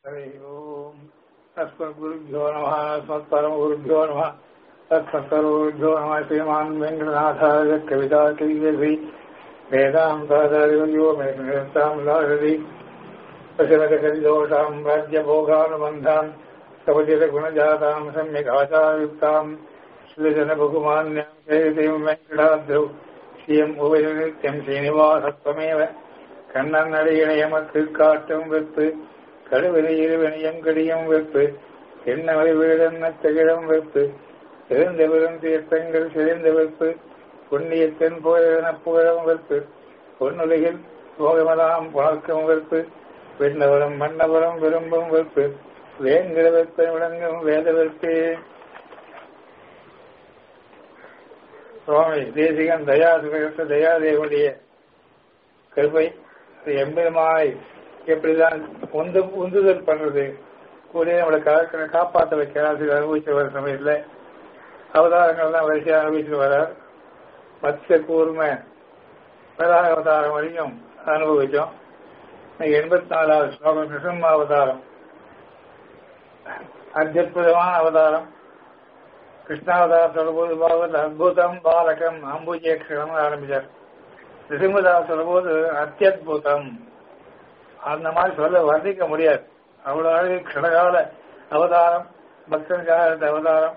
हरि ओम् अस्मद्गुरुभ्यो नमः अस्मत्परमगुरुभ्यो नमः तत्सत्सर्वगुरुभ्यो नमः श्रीमान् वेङ्कटनाथार्य कविताकैर्यधि वेदान्ताचार्यो मे निरस्तां लाहरि पशुरकरिदोषां राज्यभोगानुबन्धान् कवचितगुणजातां सम्यक् आचारयुक्तां श्रीजनबहुमान्यां चैतीं वेङ्कटाद्रौ ஸ்ரீயம் உபயநித்தியம் சீனிவாசத்வமேவ கண்ணன் அடியினை எமக்கு காட்டும் வெப்பு கடுவிலையில் வினியம் கடியம் வெப்பு எண்ணவை வீடன்ன திகழம் வெப்பு எழுந்த பெரும் தீர்த்தங்கள் சிதைந்த வெப்பு புண்ணியத்தின் புகழென புகழும் வெப்பு பொன்னுலகில் போகமலாம் பார்க்கும் வெப்பு விண்ணவரம் மன்னவரம் விரும்பும் வெப்பு வேங்கிற வெப்பை விளங்கும் வேத வெப்பே சுவாமி தேசிகன் தயா சுகத்த தயாதேவனுடைய கருப்பை எம்பெருமாய் எப்படிதான் உந்து உந்துதல் பண்றது கூட நம்மளை கா காப்பாற்ற வைக்கிறார் சில அனுபவிச்சு வர சமயத்தில் அவதாரங்கள்லாம் வரிசையாக அனுபவிச்சுட்டு வரார் மத்திய கூர்மை வராக அவதாரம் வரைக்கும் அனுபவிச்சோம் இன்னைக்கு எண்பத்தி நாலாவது ஸ்லோகம் நிசம்ம அவதாரம் அத்தியுதமான அவதாரம் கிருஷ்ணாவதாரம் சொல்லும்போது பாகவத் அத்புதம் பாலகம் அம்புஜேக்ஷரம் ஆரம்பிச்சார் நிருமதாஸ் சொல்லும்போது அத்தியுதம் அந்த மாதிரி சொல்ல வர்ணிக்க முடியாது அவ்வளவு அழகு க்ஷணகால அவதாரம் பக்தனுக்காக இருந்த அவதாரம்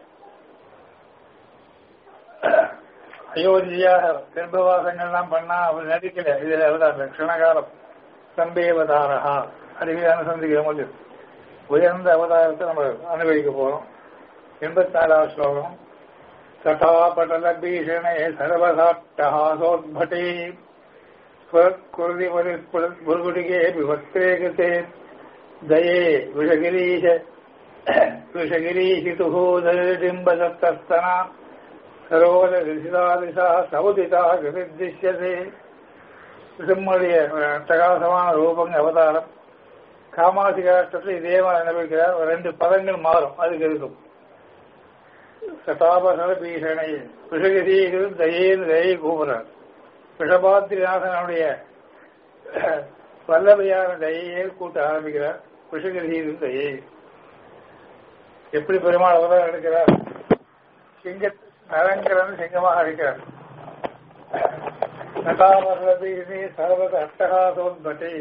அயோத்தியாக கர்ப்பவாசங்கள்லாம் பண்ணா அவர் நடிக்கல இதுல அவதாரம் க்ஷணகாலம் சம்பேவதாரா அறிவியான சந்திக்கிற போது உயர்ந்த அவதாரத்தை நம்ம அனுபவிக்க போறோம் எண்பத்தி நாலாவது ஸ்லோகம் சட்டாபடல பீஷணே சர்வசாட்டஹாசோத்பட்டே குருதி முருகுடிகே விவக்தே கிருத்தே தயே விஷகிரீஷ விஷகிரீஷிதுஹூதடிம்பதத்தஸ்தனா சரோஜ ரிஷிதாதிசா சவுதிதா கிருதிஷ்யதே சிம்முடைய அட்டகாசமான ரூபங்க அவதாரம் காமாசி காஷ்டத்தில் இதே மாதிரி அனுபவிக்கிறார் ரெண்டு பதங்கள் மாறும் அதுக்கு இருக்கும் சதாபசர பீஷணை விஷகதீகள் தயேன்னு தயை கூப்பிடுறார் விஷபாத்திரிநாதனுடைய வல்லமையான தயையே கூட்ட ஆரம்பிக்கிறார் விஷகதீகள் தயை எப்படி பெருமாள் அவதான் எடுக்கிறார் சிங்க நரங்கரன் சிங்கமாக இருக்கிறார் சதாபசர பீஷணி சர்வத அட்டகாசோத்பட்டை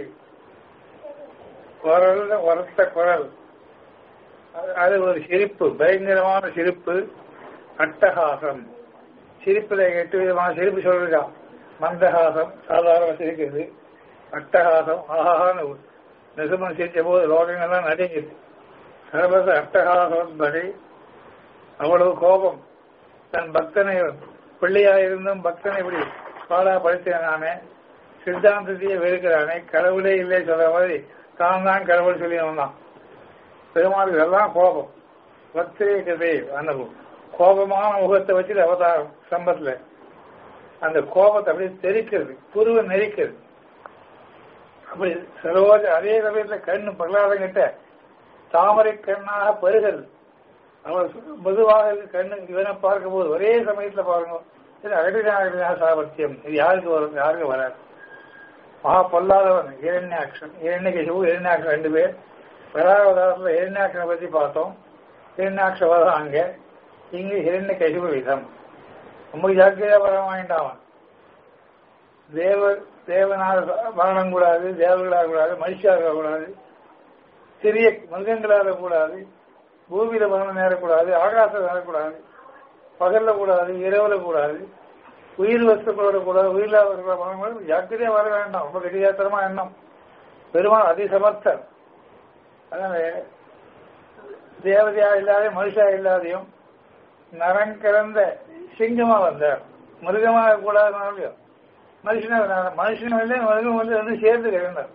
குரல் உரத்த குரல் அது ஒரு சிரிப்பு பயங்கரமான சிரிப்பு அட்டகாசம் சிரிப்புல எட்டு விதமான சிரிப்பு சொல்றான் மந்தகாசம் சாதாரண சிரிக்கிறது அட்டகாசம் ஆஹான்னு நிசமம் சிரிச்ச போது லோகங்கள்லாம் நடுங்குது சர்வத அட்டகாசம் படி அவ்வளவு கோபம் தன் பக்தனை பிள்ளையாயிருந்தும் பக்தனை இப்படி பாடா படித்தேனானே சித்தாந்தத்தையே வெறுக்கிறானே கடவுளே இல்லை சொல்ற மாதிரி தான் தான் கடவுள் சொல்லி வந்தான் பெருமாளுக்கு எல்லாம் கோபம் வத்திரேகதே அனுபவம் கோபமான முகத்தை வச்சு அவதாரம் சம்பத்துல அந்த கோபத்தை அப்படியே தெரிக்கிறது புருவ நெரிக்கிறது அப்படி சரோஜ அதே சமயத்துல கண்ணு பிரகலாதங்கிட்ட தாமரை கண்ணாக பெருகிறது அவர் பொதுவாக கண்ணு இவனை பார்க்கும் போது ஒரே சமயத்துல பாருங்க இது அகடினா சாமர்த்தியம் இது யாருக்கு வரும் யாருக்கு வராது மகா பொல்லாதவன் இரண்யாட்சன் இரண்யகசிவு இரண்யாட்சன் ரெண்டு பேர் வராவதாரத்தில் இரண்யாட்சனை பற்றி பார்த்தோம் இரண்யாட்சவதம் அங்க இங்கு இரண்ய கசிவு விதம் ரொம்ப ஜாக்கிரதையா வர வாங்கிட்டான் தேவ தேவனாக மரணம் கூடாது தேவர்களாக கூடாது மனுஷாக கூடாது சிறிய மிருகங்களாக கூடாது பூமியில மரணம் நேரக்கூடாது ஆகாசம் நேரக்கூடாது பகல்ல கூடாது இரவுல கூடாது உயிர் வஸ்துக்களோட கூடாது உயிரில்லாத மரணம் ஜாக்கிரதையா வர வேண்டாம் ரொம்ப கெட்டியாத்திரமா எண்ணம் பெருமாள் அதிசமர்த்தர் அதனால தேவதையா இல்லாத மனுஷா இல்லாதையும் நரம் கிடந்த சிங்கமா வந்தார் மிருகமாக கூடாதுனாலையும் மனுஷனா மனுஷனும் இல்லை மிருகம் வந்து வந்து சேர்ந்து கிடந்தார்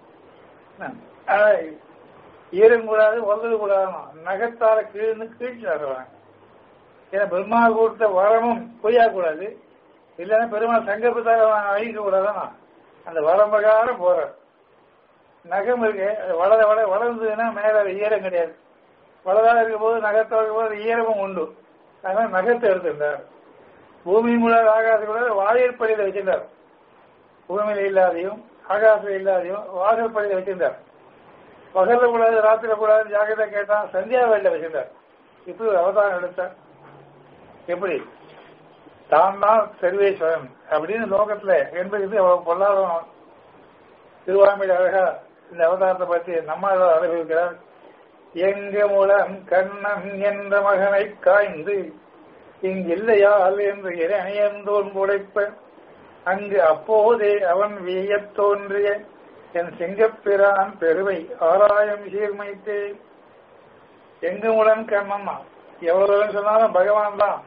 ஈரம் கூடாது உதவு கூடாதுமா நகத்தால கீழ்ந்து கீழ்ச்சி வருவாங்க ஏன்னா பெருமா கொடுத்த வரமும் பொய்யா கூடாது இல்லைன்னா பெருமாள் சங்கப்பத்தால அழிக்க கூடாதானா அந்த வரம் பிரகாரம் போறார் நகம் இருக்கு வளர வள வளர்ந்ததுன்னா மேல ஈரம் கிடையாது வளராக இருக்கும் போது நகத்தை இருக்கும் போது ஈரமும் உண்டு அதனால நகத்தை எடுத்திருந்தார் பூமி மூலம் ஆகாசம் கூட வாயிற்படியில் வச்சிருந்தார் பூமியில இல்லாதையும் ஆகாசம் இல்லாதையும் வாசற்படியில் வச்சிருந்தார் பகல்ல கூடாது ராத்திரில கூடாது ஜாகிரதை கேட்டான் சந்தியா வேலை வச்சிருந்தார் இப்படி ஒரு அவதாரம் எடுத்தார் எப்படி தான் தான் சர்வேஸ்வரன் அப்படின்னு லோகத்துல என்பது அவ்வளவு பொல்லாதவன் திருவாமியில் அழகா இந்த அவதாரத்தை பற்றி நம்மால் அனுபவிக்கிறார் எங்க மூலம் கண்ணன் என்ற மகனை காய்ந்து இங்கில்லையால் என்று இறையந்தோன் உழைப்ப அங்கு அப்போதே அவன் வீயத் தோன்றிய என் சிங்கப்பிரான் பெருமை ஆராயம் சீர்மைத்தே எங்குமுடன் கண்ணம்மா எவ்வளவு சொன்னாலும் பகவான் தான்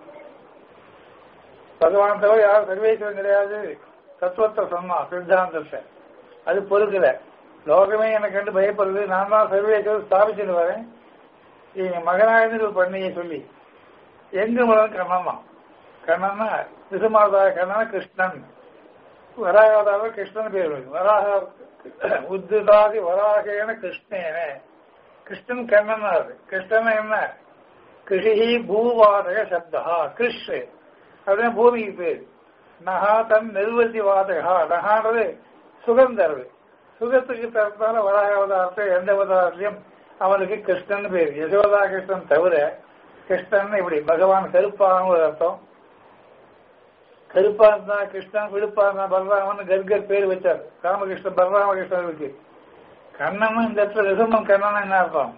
பகவான் தவிர யாரும் சர்வேஸ்வரன் கிடையாது தத்துவத்தை சொன்னான் சித்தாந்தத்தை அது பொறுக்கல லோகமே எனக்கு கண்டு பயப்படுது நான் தான் சர்வேஸ்வரர் ஸ்தாபிச்சுட்டு வரேன் எங்க மகனாயிருந்து பண்ணியை சொல்லி எங்க முதல் கண்ணம்மா கண்ணன்னா விசுமாதா கண்ணனா கிருஷ்ணன் வராகாதாவ கிருஷ்ணன் பேர் வருது வராக உத்துதாதி வராகேன கிருஷ்ணேன கிருஷ்ணன் கண்ணன் அது கிருஷ்ணன் என்ன கிருஷி பூவாதக சப்தா கிருஷ் அப்படின்னா பூமிக்கு பேர் நகா தன் நிர்வதி வாதகா நகான்றது சுகம் தருது சுகத்துக்கு தரத்தால வராக அவதாரத்தை எந்த அவதாரத்திலையும் அவனுக்கு கிருஷ்ணன் பேர் யசோதா கிருஷ்ணன் தவிர கிருஷ்ணன் இப்படி பகவான் கருப்பான ஒரு அர்த்தம் கருப்பா இருந்தா கிருஷ்ணன் விழுப்பா இருந்தா பலராமன் கர்கர் பேர் வச்சார் ராமகிருஷ்ணன் பலராமகிருஷ்ணன் இருக்கு கண்ணனும் இந்த இடத்துல ரிசம்பம் கண்ணன் என்ன அர்த்தம்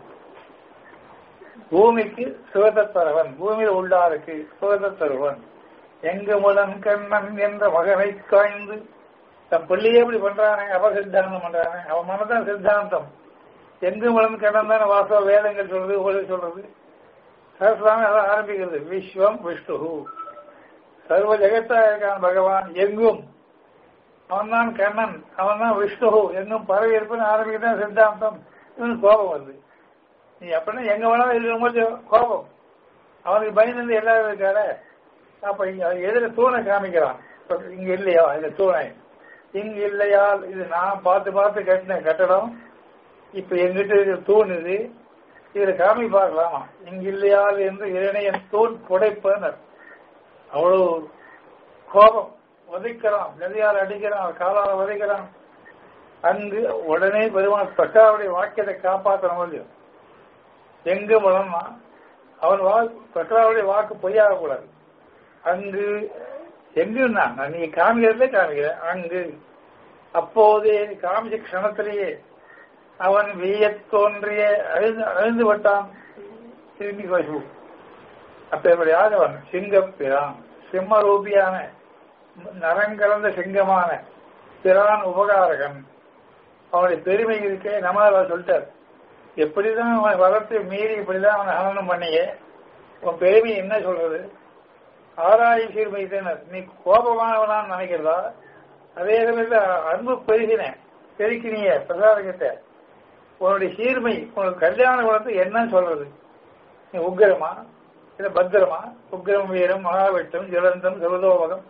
பூமிக்கு சுகத்தை தருவன் பூமியில் உள்ளாருக்கு சுகத்தை தருவன் எங்க முதன் கண்ணன் என்ற மகனை காய்ந்து தன் பிள்ளையே இப்படி பண்றானே அவ சித்தாந்தம் பண்றானே அவன் மனதான் சித்தாந்தம் எங்கு முதன் கண்ணன் தானே வாசவ வேதங்கள் சொல்றது ஒளி சொல்றது சரஸ்வாமி அதான் ஆரம்பிக்கிறது விஸ்வம் விஷ்ணு சர்வ ஜெகத்தா இருக்கான் பகவான் எங்கும் அவன் தான் கண்ணன் அவன் தான் விஷ்ணு எங்கும் பரவி இருப்பேன்னு ஆரம்பிக்கிறதான் சித்தாந்தம் இவனுக்கு கோபம் வருது நீ அப்படின்னா எங்க வேணாலும் இருக்கும்போது கோபம் அவனுக்கு பயந்து எல்லாரும் இருக்காரு அப்ப இங்க எதிர தூணை காமிக்கிறான் இங்க இல்லையா இந்த தூணை இங்க இல்லையா இது நான் பார்த்து பார்த்து கட்டின கட்டடம் இப்ப எங்கிட்ட இருக்கிற தூண் இது இதுல காமி பார்க்கலாமா இங்க இல்லையா என்று இறையன் தூண் புடைப்பனர் அவ்வளவு கோபம் உதைக்கிறான் நதியால் அடிக்கிறான் காலால உதைக்கிறான் அங்கு உடனே பெருமாள் பிரகாவுடைய வாக்கியத்தை காப்பாற்றணும் இல்லையோ எங்க மூலமா அவன் வாக்கு பிரகாவுடைய வாக்கு பொய்யாக கூடாது அங்கு எங்குன்னா நான் நீ காமிக்கிறதுலே காமிக்கிறேன் அங்கு அப்போதே காமிச்ச க்ஷணத்திலேயே அவன் வீயத் தோன்றிய அழுந்து அழுந்து விட்டான் திரும்பி பசு அப்பேற்படி ஆதவன் சிங்கம் பிரான் சிம்ம ரூபியான நரங்கலந்த சிங்கமான பிரான் உபகாரகன் அவனுடைய பெருமை இருக்கே நம்ம சொல்லிட்டார் எப்படிதான் அவன் வளர்த்து மீறி இப்படிதான் அவனை ஹனனம் பண்ணியே உன் பெருமை என்ன சொல்றது ஆராய் சீர்மைத்தனர் நீ கோபமானவனான்னு நினைக்கிறதா அதே சமயத்துல அன்பு பெருகின பெருக்கினிய பிரசாதகத்தை உன்னுடைய சீர்மை உனக்கு கல்யாண குணத்தை என்னன்னு சொல்றது நீ உக்கிரமா இல்ல பத்திரமா உக்கிரம் வீரம் மகாவிட்டம் ஜலந்தம் சிவதோபகம்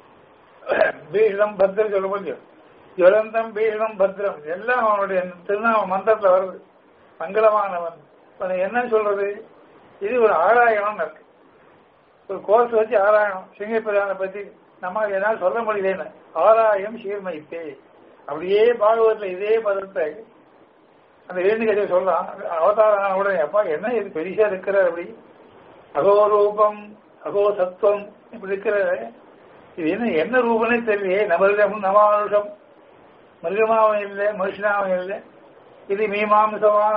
பீஷணம் பத்திரம் சொல்ல முடியும் ஜலந்தம் பீஷணம் பத்திரம் எல்லாம் அவனுடைய திருநாம மந்திரத்துல வருது மங்களமானவன் அவனை என்ன சொல்றது இது ஒரு ஆராயணம் இருக்கு ஒரு கோர்ஸ் வச்சு ஆராயணம் சிங்கப்பிரானை பத்தி நம்ம என்னால் சொல்ல முடியலன்னு ஆராயம் சீர்மைத்தே அப்படியே பாகவத்துல இதே பதத்தை அந்த வேண்டுகதை சொல்லலாம் அவதாரம் உடனே அப்பா என்ன இது பெருசா இருக்கிற அப்படி அகோ ரூபம் அகோ சத்துவம் இப்படி இருக்கிற இது என்ன என்ன ரூபனே தெரியலையே நமிருகம் நமானுஷம் மிருகமாவும் இல்லை மனுஷனாவும் இல்லை இது மீமாம்சமான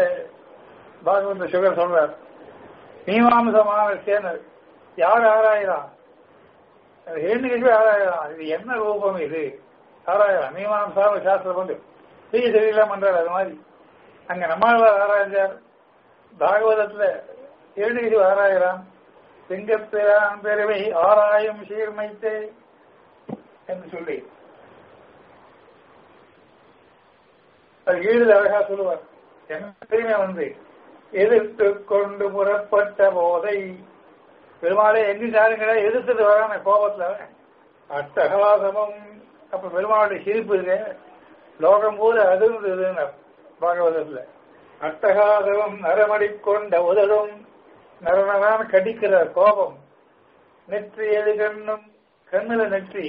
பாகவத சுகர் சொல்றார் மீமாம்சமான சேனர் யார் ஆராயலாம் ஏழுக்கு ஆராயலாம் இது என்ன ரூபம் இது ஆராயலாம் மீமாம்சா சாஸ்திரம் வந்து செய்ய சரியில்லாம பண்றாரு அது மாதிரி அங்க நம்மளால் ஆராய்ச்சார் பாகவதத்துல ஏழுகிரி ஆராயலாம் சிங்கப்பிரான் பெருமை ஆராயும் சீர்மைத்தே என்று சொல்லி அது ஈழு அழகா சொல்லுவார் என்ன பெருமை வந்து எதிர்த்து கொண்டு புறப்பட்ட போதை பெருமாளே எங்கு யாருங்களா எதிர்த்துட்டு வரான கோபத்துல அட்டகாசமும் அப்ப பெருமாளுடைய சிரிப்பு இருக்கு லோகம் போது அதிர்ந்ததுன்னு பாகவதத்துல அட்டகாசமும் நரமடி கொண்ட உதடும் நரனதான் கடிக்கிற கோபம் நெற்றி எது கண்ணும் கண்ணுல நெற்றி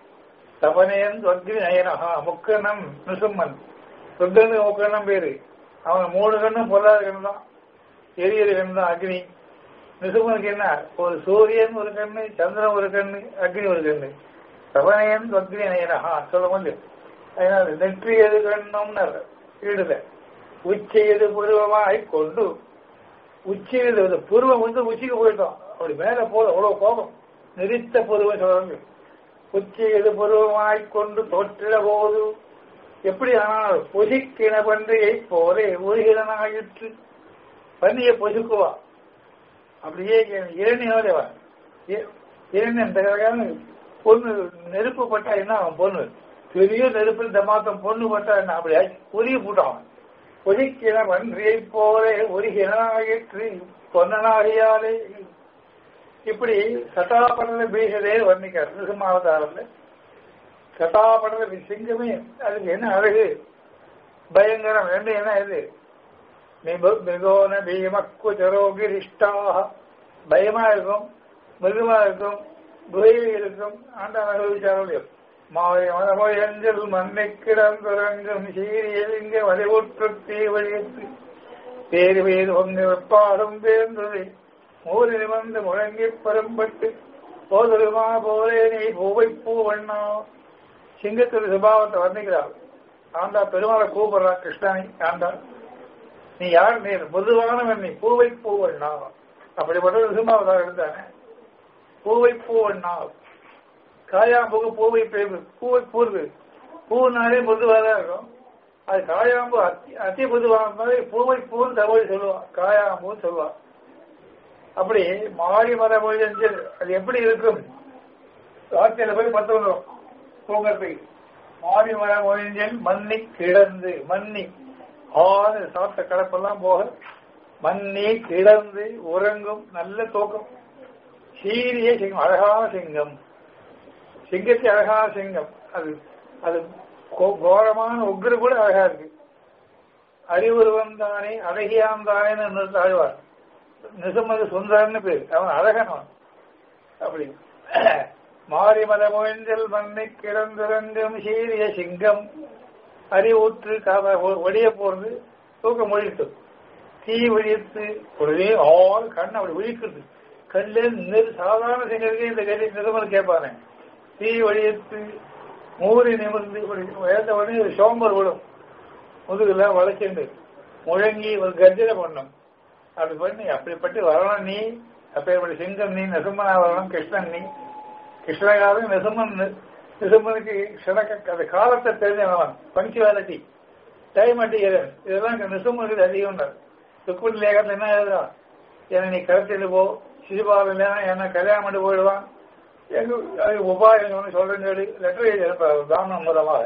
தபனேன் அக்னி நயனஹா முக்கணம் நிசும்மன் சொர்க்கனுக்கு முக்கணம் பேரு அவன் மூணு கண்ணும் பொல்லாத கண்ணு தான் எரியற கண்ணு தான் அக்னி நிசுமனுக்கு என்ன ஒரு சூரியன் ஒரு கண்ணு சந்திரன் ஒரு கண்ணு அக்னி ஒரு கண்ணு சவனயன் அக்னி நயனஹா சொல்ல முடியும் அதனால நெற்றியது கண்ணம்னு ஈடுல உச்சியது புருவமாய் கொண்டு உச்சியில் இந்த புருவம் வந்து உச்சிக்கு போயிட்டோம் அப்படி மேல போல அவ்வளவு கோபம் நெறித்த புருவம் சொல்றாங்க உச்சியது புருவமாய் கொண்டு தோற்றிட போது எப்படி ஆனால் பொசிக்கின பன்றியை போலே உருகிடனாயிற்று பன்னியை பொசுக்குவா அப்படியே இரணியோதேவா இரண்யன் தகவலான பொண்ணு நெருப்பு பட்டா என்ன அவன் பொண்ணு பெரிய நெருப்பு இந்த மாதம் பொண்ணு பட்டா என்ன அப்படி உருகி போட்டான் அவன் பொதிக்கிற பன்றியை போலே உருகினாயிற்று பொன்னனாகியாலே இப்படி சட்டாபடல பீசதே வர்ணிக்கார் நிருசிம்மாவதாரில் சட்டாபடல சிங்கமே அதுக்கு என்ன அழகு பயங்கரம் ரெண்டு என்ன இது மிகோன பீமக்கு ஜரோகிரிஷ்டாக பயமா இருக்கும் மிருகமா இருக்கும் குகையில் இருக்கும் ஆண்டான் அனுபவிச்சாரோடையும் மாவை மதமொயஞ்சல் மண்ணை கிடந்துறங்கும் சீரியல் இங்க வலிவுற்று தீவழியத்து பேரு பேரு ஒன்று வெப்பாடும் பேர்ந்தது மூறு நிமிர்ந்து முழங்கி பரம்பட்டு போதருமா போலே நீ பூவை பூ வண்ணா சிங்கத்தின் சுபாவத்தை வர்ணிக்கிறார் ஆண்டா பெருமாளை கூப்பிடுறா கிருஷ்ணனை ஆண்டா நீ யார் நீ பொதுவானவன் நீ பூவை பூ வண்ணா அப்படிப்பட்ட சுபாவதாக இருந்தானே பூவை பூ வண்ணா காயாம்புக்கு பூவை பேரு பூவை பூர்வு பூனாலே பொதுவாக தான் இருக்கும் அது காயாம்பு அத்தி அத்தி பொதுவான மாதிரி பூவை பூன்னு தமிழ் சொல்லுவான் காயாம்புன்னு சொல்லுவான் அப்படி மாறி மர மொழிஞ்சல் அது எப்படி இருக்கும் வார்த்தையில போய் பத்து வந்துடும் தூங்கறதுக்கு மாறி மர மொழிஞ்சல் மண்ணி கிடந்து மண்ணி ஆறு சாப்பிட்ட கலப்பெல்லாம் போக மண்ணி கிடந்து உறங்கும் நல்ல தூக்கம் சீரிய சிங்கம் அழகான சிங்கம் சிங்கத்தை அழகான சிங்கம் அது அது கோரமான உக்ரு கூட அழகா இருக்கு அறிவுருவம் தானே அழகியான் தானேன்னு தாழ்வார் நிசமது சுந்தரன்னு பேர் அவன் அழகன் அவன் அப்படி மாரிமல மொழிஞ்சல் மண்ணை கிடந்திறங்கும் சீரிய சிங்கம் அறிவுற்று ஒடிய போறது தூக்க மொழித்து தீ ஒழித்து உடனே ஆள் கண் அப்படி விழிக்கிறது கண்ணில் நெரு சாதாரண சிங்கருக்கு இந்த கறி நிசமன் கேட்பானே தீ ஒழித்து மூறி நிமிர்ந்து வேந்த உடனே ஒரு சோம்பர் விடும் முதுகுல வளைச்சுண்டு முழங்கி ஒரு கர்ஜனை பண்ணும் அப்படி பண்ணி அப்படிப்பட்டு வரணும் நீ அப்பேற்பட்ட சிங்கம் நீ நெசுமனா வரணும் கிருஷ்ணன் நீ கிருஷ்ணகாலம் நெசுமன் நெசுமனுக்கு சிறக்க அந்த காலத்தை தெரிஞ்சவன் பங்க்சுவாலிட்டி டைம் அட்டிக்கிறேன் இதெல்லாம் நெசுமனுக்கு அதிகம் சுக்குமணி லேகத்தில் என்ன எழுதுறான் என்னை நீ கருத்தில் போ சிசுபாலம் இல்லைன்னா என்ன கல்யாணம் பண்ணி போயிடுவான் எங்க உபாயம் சொல்றேன்னு சொல்லி லெட்டர் எழுதி அனுப்புறாரு பிராமணன் மூலமாக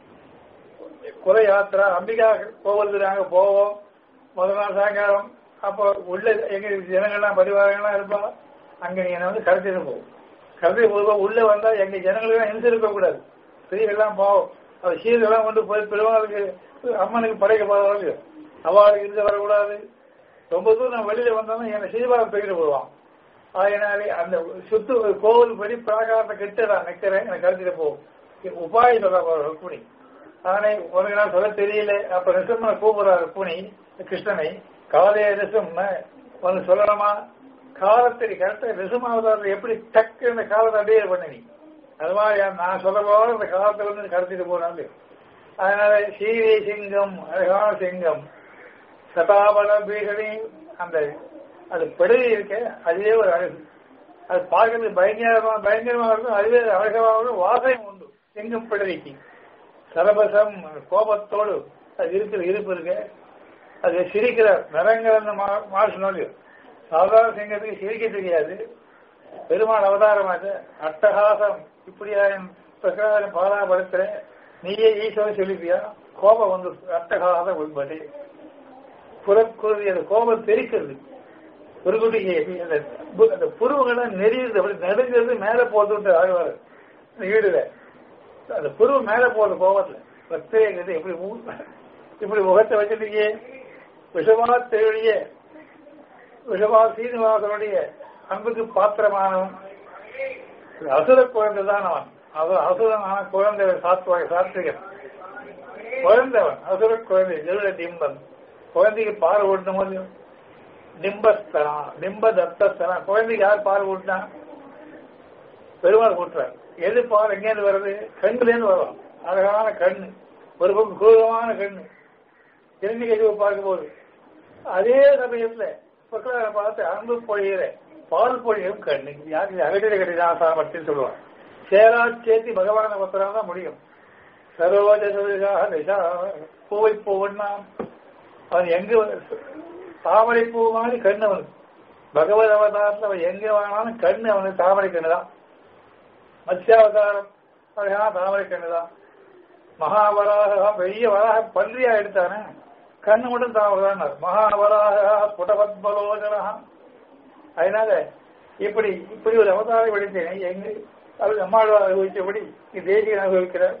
குல யாத்திரா அம்பிகா கோவிலுக்கு நாங்க போவோம் முதல் நாள் சாயங்காலம் அப்போ உள்ள எங்க ஜனங்கள்லாம் பரிவாரங்கள்லாம் இருப்பாங்க அங்க நீங்க வந்து கடத்திட்டு போகும் கடத்தி போதும் உள்ள வந்தா எங்க ஜனங்களுக்கு ஹிம்சை இருக்க கூடாது ஸ்திரீகள்லாம் போவோம் அது சீரெல்லாம் கொண்டு போய் பெருமாளுக்கு அம்மனுக்கு படைக்க போவாங்க அவளுக்கு இருந்து வரக்கூடாது ரொம்ப தூரம் நான் வெளியில வந்தாலும் என்னை சீர்வாரம் தூக்கிட்டு போவான் அதனாலே அந்த சுத்து கோவில் படி பிராகாரத்தை கிட்ட நான் நிக்கிறேன் எனக்கு கடத்திட்டு போகும் உபாயம் சொல்ல ருக்மிணி ஆனை உனக்கு நான் சொல்ல தெரியல அப்ப ரிசம்மனை கூப்பிடுறார் ருக்மிணி கிருஷ்ணனை காலைய ரிசம் உனக்கு சொல்லலாமா காலத்தை கரெக்டா ரிசமாவதாரத்தில் எப்படி டக்கு இந்த காலத்தை அப்படியே பண்ண நீ அது மாதிரி நான் சொல்ல போல அந்த காலத்தை வந்து கடத்திட்டு போறாங்க அதனால சீரை சிங்கம் அழகான சிங்கம் சதாபல பீகணி அந்த அது படுகை இருக்க அதுவே ஒரு அழகு அது பார்க்கறதுக்கு பயங்கரமா பயங்கரமா இருக்கும் அதுவே அழகாக வாசனையும் உண்டு சிங்கம் படுகைக்கு சரபசம் கோபத்தோடு அது இருக்கிற இருப்பு இருக்கு அது சிரிக்கிறார் நிறங்கிற மார்ஷ் நோய் சாதாரண சிங்கத்துக்கு சிரிக்க தெரியாது பெருமாள் அவதாரமாக அட்டகாசம் இப்படியா என் பிரகாரம் பாராபடுத்துறேன் நீயே ஈஸ்வரன் சொல்லிப்பியா கோபம் வந்து அட்டகாசம் உட்பட்டு புறக்குருதி அந்த கோபம் தெரிக்கிறது புருகுடியை அந்த புருவங்களை நெறியுது அப்படி நெடுங்கிறது மேல போட்டு ஆழ்வார் ஈடுல அந்த புருவ மேல போகுது கோபத்துல பக்தேங்கிறது எப்படி இப்படி முகத்தை வச்சிருக்கீங்க விஷமா தேவைய விஷமா சீனிவாசனுடைய அன்புக்கு பாத்திரமானவன் அசுர குழந்தை தான் அவன் அவன் அசுரனான குழந்தை சாத்வ சாத்விகன் குழந்தவன் அசுர குழந்தை ஜெருட டிம்பன் குழந்தைக்கு பால் ஊட்டணும் போது நிம்பஸ்தனா நிம்ப தத்தஸ்தனா குழந்தைக்கு யார் பால் ஊட்டினா பெருமாள் ஊட்டுறார் எது பால் எங்கேருந்து வருது கண்ணுலேருந்து வரும் அழகான கண்ணு ஒரு பக்கம் குரூரமான கண்ணு இரண்டு கழிவு பார்க்கும் போது அதே சமயத்துல பக்கத்துல பார்த்து அன்பு பொழிகிற பால் பொழியும் கண்ணு யாருக்கு அகடிட கடிதாசாமர்த்தின்னு சொல்லுவாங்க சேரா சேர்த்தி பகவான ஒருத்தராக தான் முடியும் சரோஜ சரோஜாக நிஷா பூவை பூவண்ணா அவன் எங்க தாமரை பூ மாதிரி கண்ணு அவனுக்கு பகவத் அவதாரத்தில் அவன் எங்க வேணாலும் கண்ணு அவனுக்கு தாமரை கண்ணு தான் மத்ஸ்யாவதாரம் அழகான தாமரை கண்ணு தான் மகாவராக பெரிய வராக பன்றியா எடுத்தானே கண்ணு மட்டும் தாமரை மகாவராக புடபத்மலோஜனா அதனால இப்படி இப்படி ஒரு அவதாரம் எடுத்தேன் எங்க அவர் அம்மாள் அனுபவித்தபடி தேசிய அனுபவிக்கிறார்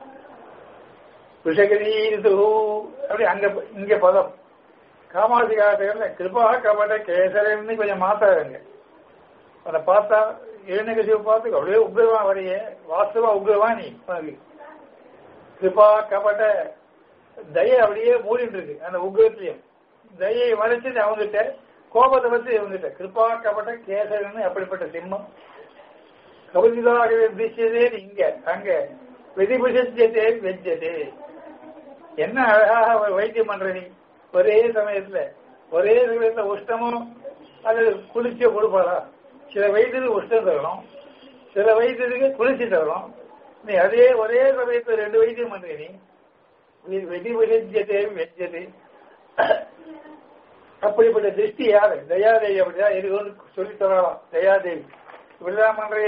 விஷகரீது அப்படி அங்க இங்க பதம் காமாசி காலத்துல கிருபா கபட கேசரன்னு கொஞ்சம் மாத்தாருங்க அதை பார்த்தா இளநகசிவு பார்த்து அப்படியே உக்ரவா வரைய வாஸ்தவா உக்ரவா நீ உனக்கு கிருபா கபட தயை அப்படியே மூடிட்டு இருக்கு அந்த உக்ரத்திலையும் தயை வரைச்சது அவங்ககிட்ட கோபத்தை பத்தி இவங்கிட்ட கிருபா கபட கேசரன்னு அப்படிப்பட்ட சிம்மம் கபதிதாக வீசியதே இங்க அங்க வெதிபுஷத்தே வெஞ்சதே என்ன அழகாக அவர் வைத்தியம் பண்ற நீ ஒரே சமயத்துல ஒரே சமயத்துல உஷ்டமும் அது குளிர்ச்சியை கொடுப்பாரா சில வயதுக்கு உஷ்டம் தரணும் சில வயதுக்கு குளிர்ச்சி தரணும் நீ அதே ஒரே சமயத்துல ரெண்டு வைத்தியம் பண்ற நீ வெதிபுஷத்தே வெஞ்சது அப்படிப்பட்ட திருஷ்டி யாரு தயாதேவி அப்படிதான் இருக்குன்னு சொல்லி தரலாம் தயாதேவி இப்படிதான் பண்றே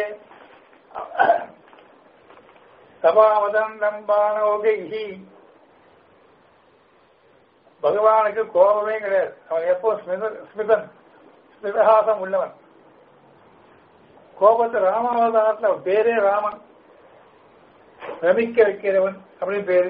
சபாவதந்தம் பானோகி பகவானுக்கு கோபமே கிடையாது அவன் எப்போ ஸ்மிதன் ஸ்மிதஹாசம் உள்ளவன் கோபத்தை ராமாவதாரத்தில் அவன் பேரே ராமன் ரமிக்க வைக்கிறவன் அப்படின்னு பேரு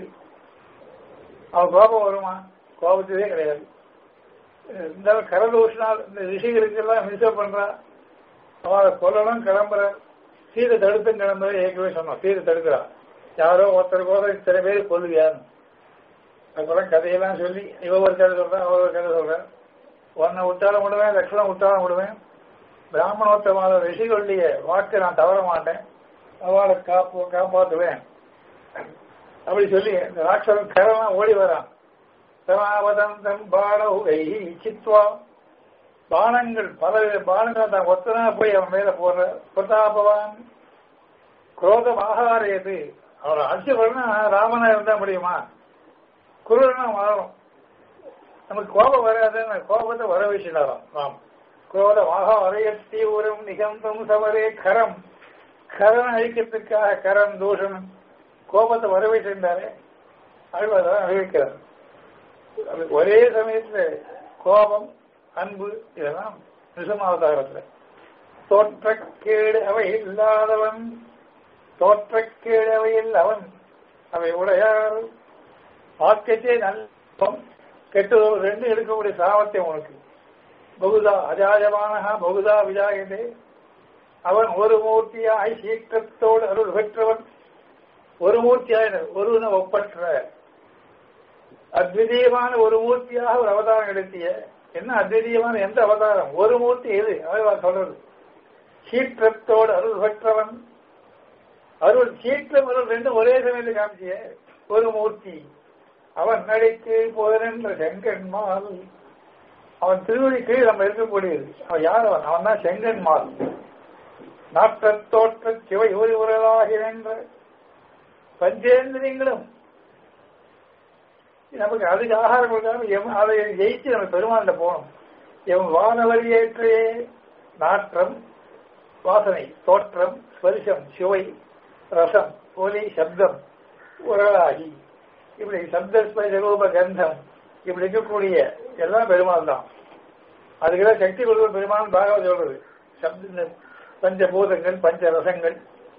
அவன் கோபம் வருமா கோபத்திலே கிடையாது இந்த கரதூஷனால் இந்த ரிஷிகளுக்கு எல்லாம் மிஸ்அப் பண்றா அவளை கொல்லணும் கிளம்புற சீதை தடுத்தும் கிளம்புற ஏற்கனவே சொன்னோம் சீதை தடுக்கிறா யாரோ ஒருத்தர் கூட இத்தனை பேர் கொல்லுவியான்னு அதுக்கப்புறம் கதையெல்லாம் சொல்லி இவ ஒரு கதை சொல்றேன் அவ ஒரு கதை சொல்றேன் உன்னை விட்டாலும் விடுவேன் லட்சணம் விட்டாலும் விடுவேன் பிராமணோத்தமான ரிஷிகளுடைய வாக்கு நான் தவற மாட்டேன் அவளை காப்பு காப்பாற்றுவேன் அப்படி சொல்லி இந்த ராட்சசன் கரெல்லாம் ஓடி வரான் சமாவதந்தம் பாடவை சித்வா பானங்கள் பல பானங்கள் தான் ஒத்தனா போய் அவன் மேல போடுற பிரதாபவான் குரோதம் ஆகாரியது அவர் ஆட்சி பண்ணா ராமனா இருந்தா முடியுமா குருடனா மாறும் நமக்கு கோபம் வராதுன்னு கோபத்தை வர வச்சுட்டாராம் ராம் குரோதம் ஆகா வரையத்தி உரம் நிகந்தம் சமரே கரம் கரன் அழிக்கிறதுக்காக கரம் தூஷணம் கோபத்தை வர வச்சிருந்தாரே அழுவதான் அழிவிக்கிறார் ஒரே சமயத்துல கோபம் அன்பு இதெல்லாம் நிசமாவதாரத்துல தோற்றக்கேடு அவை இல்லாதவன் தோற்றக்கேடு அவையில் அவன் அவை உடையார் வாக்கத்தே நல்லம் கெட்டு ரெண்டு எடுக்கக்கூடிய சாமர்த்தியம் உனக்கு பகுதா அஜாயமானகா பகுதா விஜாயதே அவன் ஒரு மூர்த்தியாய் சீக்கிரத்தோடு அருள் பெற்றவன் ஒரு மூர்த்தியாய் ஒருவனை ஒப்பற்ற அத்விதீயமான ஒரு மூர்த்தியாக ஒரு அவதாரம் எடுத்திய என்ன அத்விதீயமான எந்த அவதாரம் ஒரு மூர்த்தி எது அவன் சொல்றது சீற்றத்தோடு அருள் பெற்றவன் அருள் சீற்றம் அருள் ரெண்டும் ஒரே சமயத்தில் காமிச்சிய ஒரு மூர்த்தி அவன் நடிக்கு போதென்ற செங்கன்மால் அவன் திருவடி கீழ் நம்ம இருக்கக்கூடியது அவன் யார் அவன் அவன் தான் செங்கன்மால் நாட்ட தோற்ற சிவை ஒரு உரலாகின்ற பஞ்சேந்திரியங்களும் நமக்கு அதுக்கு ஆகாரம் கொடுக்காம அதை ஜெயிச்சு நம்ம பெருமாண்ட போகணும் எவன் வானவரி ஏற்றையே நாற்றம் வாசனை தோற்றம் ஸ்பரிசம் சுவை ரசம் ஒலி சப்தம் உரலாகி இப்படி சப்த ஸ்பரிச ரூப கந்தம் இப்படி இருக்கக்கூடிய எல்லாம் பெருமாள் தான் அதுக்கெல்லாம் சக்தி கொடுக்கிற பெருமாள் பாகவத் சொல்றது சப்த பஞ்சபூதங்கள் பஞ்ச ரசங்கள்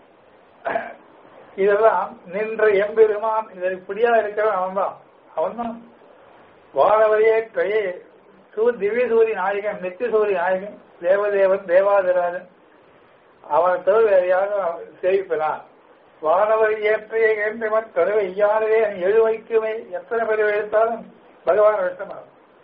இதெல்லாம் நின்ற எம்பெருமான் இதற்கு பிடியா இருக்கிறவன் அவன் தான் அவன் தான் வானவரையே கையே சூ திவ்ய சூரிய நாயகன் நித்திய சூரிய நாயகன் தேவதேவன் தேவாதிராஜன் அவனை தவிர வேற யாரும் சேவிப்பனான் வானவர் ஏற்றைய என்றவன் கருவை ஐயானவே எழுவைக்குமே எத்தனை பேர் எடுத்தாலும் பகவான் இஷ்டமாகும்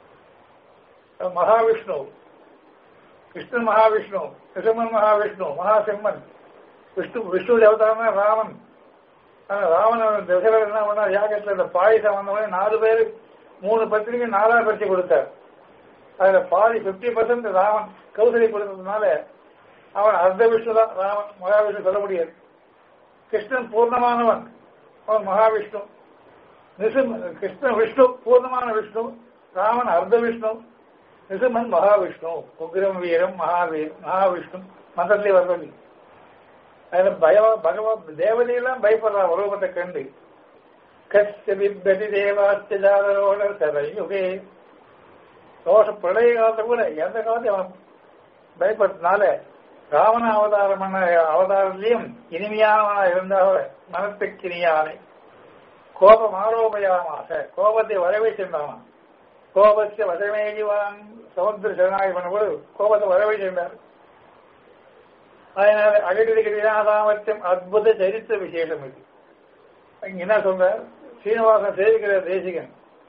மகாவிஷ்ணு கிருஷ்ணன் மகாவிஷ்ணு நிருசிம்மன் மகாவிஷ்ணு மகாசிம்மன் விஷ்ணு விஷ்ணு தேவதான ராமன் ஆனா ராவணன் தசரர் என்ன பண்ணார் யாகத்துல இந்த பாயசம் வந்தவொடனே நாலு பேர் மூணு பத்திரிகை நாலா பிரிச்சு கொடுத்தார் அதுல பாதி பிப்டி பர்சன்ட் ராமன் கௌசலி கொடுத்ததுனால அவன் அர்த்த விஷ்ணு தான் ராமன் மகாவிஷ்ணு சொல்ல முடியாது கிருஷ்ணன் பூர்ணமானவன் அவன் மகாவிஷ்ணு நிசிம்ம கிருஷ்ணன் விஷ்ணு பூர்ணமான விஷ்ணு ராமன் அர்த்த விஷ்ணு நிசிம்மன் மகாவிஷ்ணு உக்ரம் வீரம் மகாவீர் மகாவிஷ்ணு மந்திரத்திலே வருவது அதுல பய பகவ தேவதையெல்லாம் பயப்படுறா உலகத்தை கண்டு கஷ்ட பிப்பதி தேவாஸ்திஜாதரோட சதயுகே தோஷ பிரளய காலத்தை கூட எந்த காலத்தையும் அவன் பயப்படுறதுனால ராவண அவதாரம் பண்ண அவதாரத்திலையும் இனிமையானவனா இருந்தால் மனத்துக்கு இனியானை கோபம் ஆரோபயாமாக கோபத்தை வரவே சென்றான் கோபத்தை வசமேஜிவான் சமுத்திர சரணாகி பண்ணும்போது கோபத்தை வரவே சென்றார் அதனால அகடிதிகடியாதாமத்தியம் அற்புத சரித்திர விசேஷம் இது இங்க என்ன சொல்ற சீனிவாசன் சேவிக்கிற தேசிகன்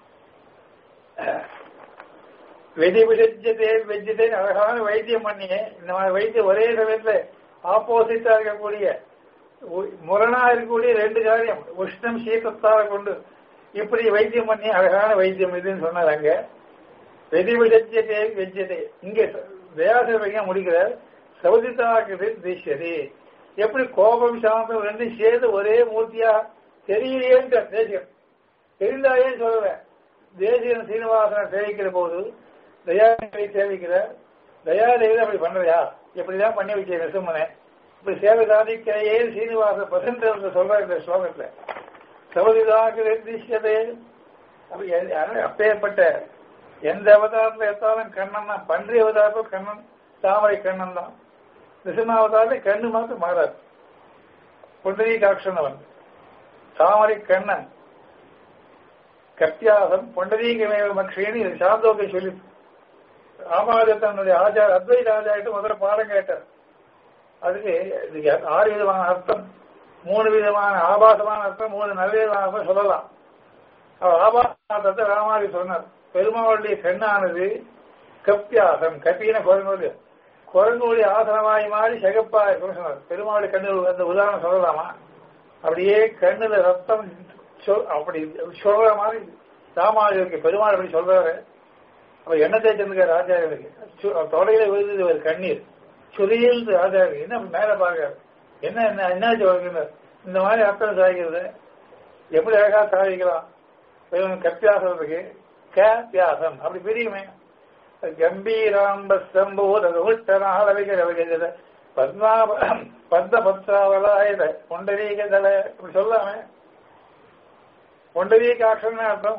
வெதி விசஜ்யதே வெஜ்யதே அழகான வைத்தியம் பண்ணியே இந்த மாதிரி வைத்தியம் ஒரே சமயத்துல ஆப்போசிட்டா இருக்கக்கூடிய முரணா இருக்கக்கூடிய ரெண்டு காரியம் உஷ்ணம் சீத்தத்தார கொண்டு இப்படி வைத்தியம் பண்ணி அழகான வைத்தியம் இதுன்னு சொன்னார் அங்க வெதி விசஜ்யதே வெஜ்யதே இங்க தயாசிரங்க முடிக்கிறார் சௌதிதாக்கு திஷ்யதே எப்படி கோபம் சாந்தம் ரெண்டும் சேர்ந்து ஒரே மூர்த்தியா தெரியலையேன்ற தேசியம் தெரிந்தாயே சொல்லுவேன் தேசியன் சீனிவாசனை சேவிக்கிற போது தயாநிலை சேவிக்கிற தயாதேவி அப்படி பண்றையா இப்படிதான் பண்ணி வச்ச நெசுமனை இப்படி சேவை சாதிக்கையே சீனிவாச பசந்த சொல்ற இந்த ஸ்லோகத்துல சௌதிதாக திஷ்யதே அப்பேற்பட்ட எந்த அவதாரத்துல எடுத்தாலும் கண்ணன் தான் பன்றி அவதாரத்தில் கண்ணன் தாமரை கண்ணன் தான் நிசிம்மாவதாரத்தை கண்ணு மாத்திரம் மாறாது புண்டரீ காட்சன் அவன் தாமரை கண்ணன் கத்தியாசம் பொண்டரீகமேவ மக்ஷேனி இது சாந்தோக்கை சொல்லி ராமாஜத்தனுடைய ஆச்சார அத்வைத ஆச்சாரிட்டு முதல்ல பாடம் கேட்டார் அதுக்கு இதுக்கு ஆறு விதமான அர்த்தம் மூணு விதமான ஆபாசமான அர்த்தம் மூணு நல்ல விதமான அர்த்தம் சொல்லலாம் அவர் ஆபாசத்தை ராமாரி சொன்னார் பெருமாளுடைய கண்ணானது கப்பியாசம் கப்பின குரங்கோடு குரங்குடைய ஆசனமாய் மாறி செகப்பா சொன்னார் பெருமாளுடைய கண்ணு அந்த உதாரணம் சொல்லலாமா அப்படியே கண்ணுல ரத்தம் சொல் அப்படி சொல்ற மாதிரி ராமாஜருக்கு பெருமாள் அப்படி சொல்றாரு அப்ப என்ன தேய்ச்சிருக்க ராஜாவுக்கு தொடையில விழுந்தது ஒரு கண்ணீர் சுரியில் ராஜாவுக்கு என்ன மேல பாக்குறாரு என்ன என்ன என்ன சொல்லுங்க இந்த மாதிரி அர்த்தம் சாதிக்கிறது எப்படி அழகா சாதிக்கலாம் கப்பியாசத்துக்கு கப்பியாசம் அப்படி பிரியுமே கம்பீராம்ப சம்பூதனாக பத்மாப பத்ம பத்ராவலாயுத பொண்டரீக தல இப்படி சொல்லாமே பொண்டரீகாட்சன் அர்த்தம்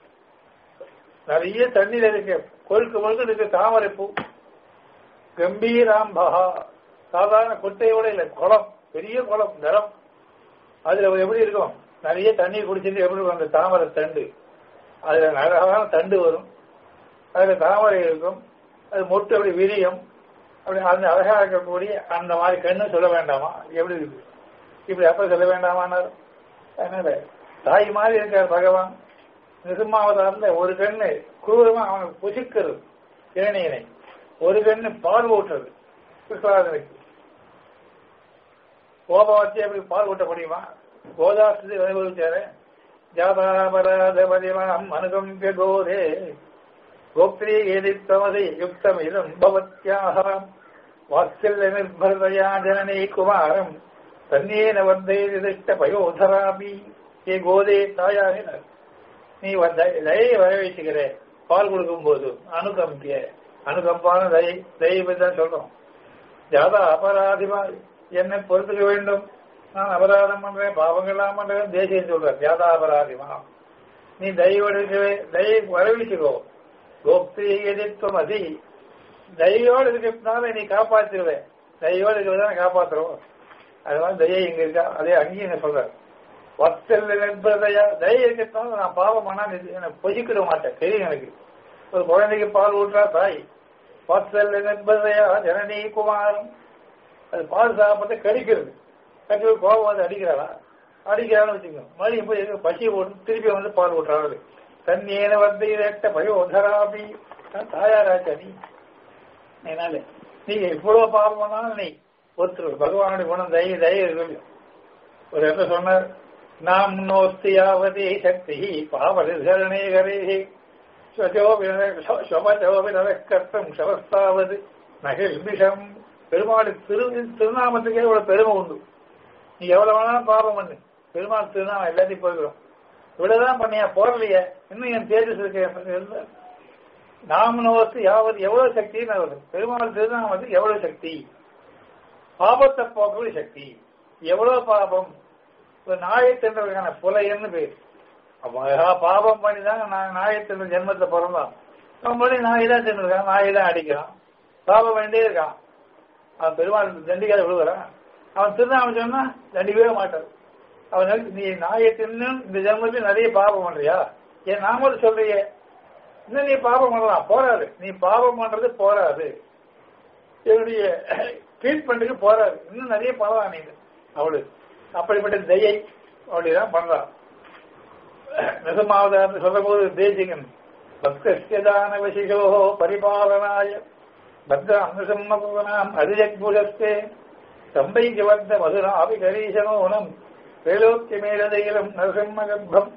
நிறைய தண்ணீர் இருக்கு கொழுக்கு முழுக்க இருக்கு தாமரை பூ கம்பீராம்பகா சாதாரண குட்டையோட இல்லை குளம் பெரிய குளம் நிலம் அதுல எப்படி இருக்கும் நிறைய தண்ணீர் குடிச்சிட்டு எப்படி இருக்கும் அந்த தாமரை தண்டு அதுல அழகான தண்டு வரும் அதுல தாமரை இருக்கும் அது மொட்டு அப்படி விரியும் அப்படி அந்த அழகா இருக்கக்கூடிய அந்த மாதிரி கண்ணு சொல்ல வேண்டாமா எப்படி இருக்கு இப்படி அப்ப சொல்ல வேண்டாமான்னாரு அதனால தாய் மாதிரி இருக்கார் பகவான் நிருமாவதாரத்துல ஒரு கண்ணு குரூரமா அவனுக்கு புசிக்கிறது இளநீரை ஒரு கண்ணு பால் ஊட்டுறது கிருஷ்ணராஜனுக்கு கோபவத்தி அப்படி பால் ஊட்ட முடியுமா கோதாஸ்தி அனுபவிச்சாரு ஜாதாபராதபதிமனம் அனுகம்பிய கோதே கோப்திரி ஏதித்தமதி யுக்தம் இதம் பவத்யாக வாத்சல்ய நிர்பரதயா ஜனனி குமாரம் தன்னேன வர்த்தேதிஷ்ட பயோதராபி ஏ கோதே தாயாகினர் நீ தயை வரவேற்றுகிற பால் கொடுக்கும் போது அனுகம்பிய அனுகம்பான தயை தயை தான் சொல்றோம் ஜாதா அபராதிமா என்னை பொறுத்துக்க வேண்டும் நான் அபராதம் பண்றேன் பாவங்கள்லாம் பண்றேன் தேசியம் சொல்றேன் ஜாதா அபராதிமா நீ தயவோடு தயை வரவேற்றுக்கோ கோப்தி எதிர்த்துவம் அதி தயோடு இருக்கிறதுனால நீ காப்பாத்திருவேன் தயோடு இருக்கிறத காப்பாத்துறோம் அது மாதிரி தயை இங்க இருக்கா அதே அங்கேயும் என்ன சொல்ற வத்தல் நிர்பதையா தயை இருக்கிறதுனால நான் பாவம் பண்ணா எனக்கு பொசிக்கிட மாட்டேன் தெரியும் எனக்கு ஒரு குழந்தைக்கு பால் ஊற்றா தாய் வத்தல் நிர்பதையா ஜனனி குமாரம் அது பால் சாப்பிட்டு கடிக்கிறது கட்டி கோபம் வந்து அடிக்கிறாளா அடிக்கிறான்னு வச்சுக்கோங்க மறுபடியும் போய் பசி போட்டு திருப்பி வந்து பால் ஊட்டுறாரு தண்ணீன வந்து இரட்ட பயோதராபி தாயாராச்சா நீ என்னால நீங்க இவ்வளவு பாவம் பண்ணாலும் நீ ஒருத்தர் பகவானுடைய குணம் தய தய இருக்கு ஒரு இடத்துல சொன்னார் நாம் நோஸ்தியாவதே சக்தி பாவரிசரணே கரே கர்த்தம் சவஸ்தாவது நகில்பிஷம் பெருமாள் திரு திருநாமத்துக்கே இவ்வளவு பெருமை உண்டு நீ எவ்வளவு வேணாலும் பாவம் பண்ணு பெருமாள் திருநாமம் எல்லாத்தையும் போய்க்கிறோம் இவ்வளவுதான் பண்ணியா போறலையே இன்னும் என் தேஜஸ் இருக்க நாம நோத்து யாவது எவ்வளவு சக்தின்னு வருது பெருமாள் திருநாமத்துக்கு எவ்வளவு சக்தி பாபத்தை போக்கக்கூடிய சக்தி எவ்வளவு பாபம் ஒரு நாயை தின்றதுக்கான புலையன்னு பேர் அப்ப பாபம் பண்ணி தாங்க நான் நாயை தின்ற ஜென்மத்தை பிறந்தான் அவன் பண்ணி நாயை தான் தின்னுருக்கான் நாயை தான் அடிக்கிறான் பாபம் வேண்டே இருக்கான் அவன் பெருமாள் தண்டிக்காத விழுகிறான் அவன் திருநாமம் சொன்னா தண்டிக்கவே மாட்டான் அவன் நீ நாயை தின்னு இந்த ஜென்மத்தில் நிறைய பாபம் பண்றியா என் நாம சொல்றியே இன்னும் நீ பாபம் பண்ணலாம் போராது நீ பாபம் பண்றது போராது என்னுடைய ட்ரீட்மெண்ட்டுக்கு போறாரு இன்னும் நிறைய பண்ணலாம் நீங்க அவளு அப்படிப்பட்ட தயை அப்படிதான் பண்றான் நிசமாவதாரம் சொல்லும் போது தேசிகன் பக்தஸ்யதான வசிகோ பரிபாலனாய பக்த அம்சம்மகுணாம் அதிஜக்புரஸ்தே சம்பைக்கு வந்த மதுராபி கரீசனோனம் வேலோக்கி மேலதையிலும் நரசிம்ம கர்ப்பம்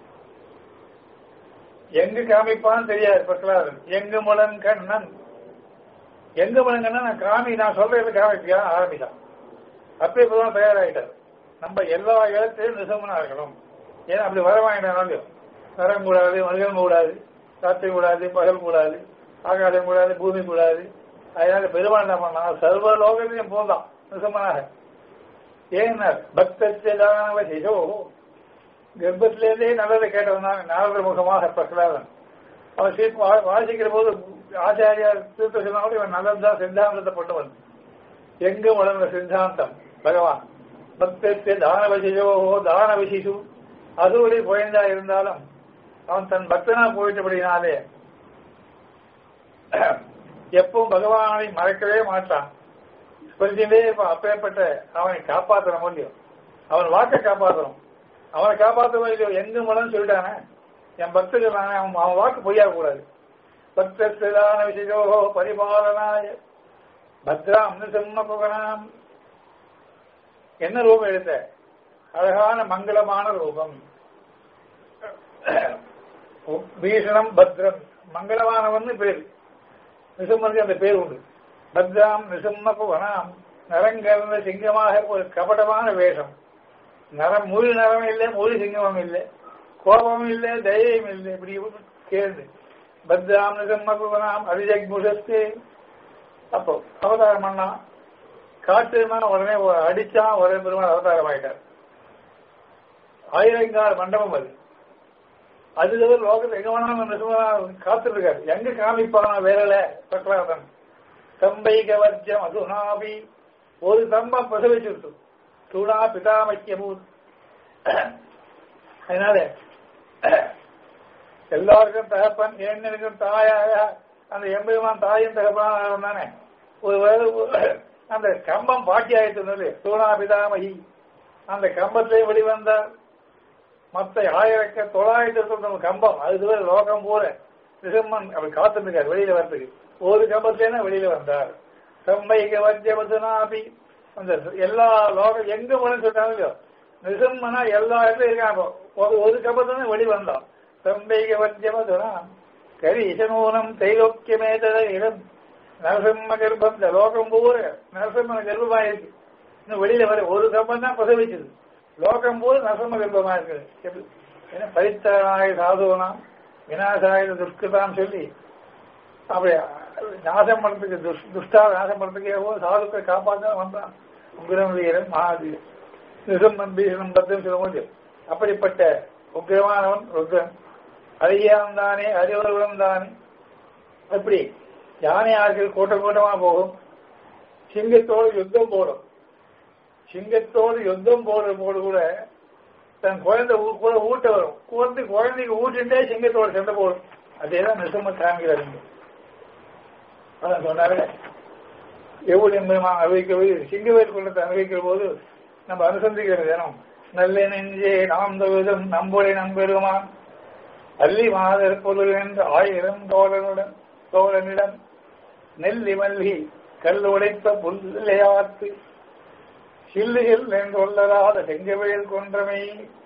எங்கு காமிப்பான்னு தெரியாது பிரகலாதன் எங்கு முழன் கண்ணன் எங்க முழங்கன்னா நான் காமி நான் சொல்றது காமிப்பியா ஆரம்பிச்சான் அப்பே இப்பதான் தயாராகிட்டார் நம்ம எல்லா இடத்திலும் நிசமனா இருக்கணும் ஏன்னா அப்படி வரவாங்கினாலும் நரம் கூடாது மனிதன் கூடாது ராத்திரி கூடாது பகல் கூடாது ஆகாசம் கூடாது பூமி கூடாது அதனால பெருமாள் என்ன பண்ணா சர்வ லோகத்திலையும் போதான் நிசமனாக ஏன்னார் பக்தச்சதானவ சிசோ கர்ப்பத்திலேருந்தே நல்லதை கேட்டவன் தான் நாரத முகமாக பிரகலாதன் அவன் சீர்ப்பு வாசிக்கிற போது ஆச்சாரியார் திருத்த சொன்னாலும் இவன் நல்லதுதான் சித்தாந்தத்தை கொண்டவன் எங்கும் வளர்ந்த சித்தாந்தம் பகவான் பக்தத்தை தானவசியோ தானவசிசு அதுவரை குழந்தா இருந்தாலும் அவன் தன் பக்தனா போயிட்டபடினாலே எப்பவும் பகவானை மறக்கவே மாட்டான் கொஞ்சமே அப்பேற்பட்ட அவனை காப்பாற்றணும் முடியும் அவன் வாக்கை காப்பாற்றணும் அவனை காப்பாற்றணும் இல்லையோ எங்கும் வளர்ந்து சொல்லிட்டானே என் பக்தர்கள் நானே அவன் அவன் வாக்கு பொய்யாக கூடாது பக்தஸ்தான விஷயோ பரிபாலனாய பத்ராம் சிம்ம புகனாம் என்ன ரூபம் எடுத்த அழகான மங்களமான ரூபம் பீஷணம் பத்ரம் மங்களமானவன் பேர் நிசம்மனுக்கு அந்த பேர் உண்டு பத்ராம் நிசம்ம புவனாம் நரங்கலந்த சிங்கமாக ஒரு கபடமான வேஷம் நரம் முழு நரம் இல்லை முழு சிங்கமும் இல்லை கோபமும் இல்லை தைரியம் இல்லை இப்படி கேள்வி பத்ராம் நிசம்ம புவனாம் அரிஜக் முஷஸ்தே அப்போ அவதாரம் பண்ணா காட்டுனா உடனே அடிச்சா ஒரே பெருமாள் அவதாரம் ஆயிட்டார் ஆயிரங்கால மண்டபம் அது அது தவிர லோகத்தில் எங்க வேணாலும் காத்துட்டு இருக்காரு எங்க காமிப்பானா வேறல பிரகலாதன் தம்பை கவர்ஜம் அதுனாபி ஒரு தம்பம் பிரசவிச்சுட்டு துணா பிதாமக்கியமூத் அதனால எல்லாருக்கும் தகப்பன் என்னருக்கும் தாயாக அந்த எம்பெருமான் தாயும் தகப்பனாக தானே ஒரு அந்த கம்பம் பாட்டி ஆயிட்டு தூணா பிதாமகி அந்த கம்பத்திலே வெளிவந்தார் மற்ற ஆயிரக்க தொள்ளாயிரத்தி இருபத்தி கம்பம் அது லோகம் பூர நிசம்மன் அப்படி காத்திருக்கார் வெளியில வர்றதுக்கு ஒரு கம்பத்திலேனா வெளியில வந்தார் செம்மைக்கு வஜ்ஜபதுனாபி அந்த எல்லா லோகம் எங்க போனு சொல்றாங்க நிசம்மனா எல்லா இடத்துலயும் இருக்காங்க ஒரு ஒரு கம்பத்துல வெளி வந்தான் செம்மைக்கு வஜ்ஜபதுனா கரீசனூனம் தைலோக்கியமேதத இடம் நரசிம்ம கர்ப்பம் இந்த லோகம் பூர நரசிம்ம கர்ப்பமாயிருக்கு இன்னும் வெளியில வர ஒரு கம்பம் தான் பிரசவிச்சது லோகம் போது நரசிம்ம கர்ப்பமா இருக்குது ஏன்னா பரித்தராய சாதுவனா விநாசாய துஷ்கிருதான்னு சொல்லி அப்படி நாசம் பண்றதுக்கு துஷ் துஷ்டா நாசம் பண்றதுக்கு எவ்வளோ சாதுக்களை காப்பாற்ற வந்தான் உக்கிரம் வீரன் மகாதீரன் நிசம்மன் பீஷணம் பத்துன்னு சொல்ல முடியும் அப்படிப்பட்ட உக்கிரமானவன் ருத்ரன் அறியான் தானே அறிவர்களும் தானே எப்படி யானை ஆட்கள் கூட்டம் கூட்டமா போகும் சிங்கத்தோடு யுத்தம் போடும் சிங்கத்தோடு யுத்தம் போடுற போது கூட தன் குழந்தை கூட ஊட்ட வரும் குழந்தை குழந்தைக்கு ஊட்டிட்டே சிங்கத்தோடு சண்டை போடும் அதேதான் நிசம்ம காமிக்கிறாருங்க அதான் சொன்னாரு எவ்வளவு என்பதுமாக அனுபவிக்க சிங்கவேல் குள்ளத்தை அனுபவிக்கிற போது நம்ம அனுசந்திக்கிற தினம் நல்ல நெஞ்சே நாம் தவிதம் நம்புடைய நம்பெருமான் அள்ளி மாதர் பொருள் என்று ஆயிரம் தோழனுடன் தோழனிடம் நெல்லி மல்லி கல் உடைத்த புல்லையாத்து சில்லுகள் என்றொல்லராத செங்கவேல் கொன்றமை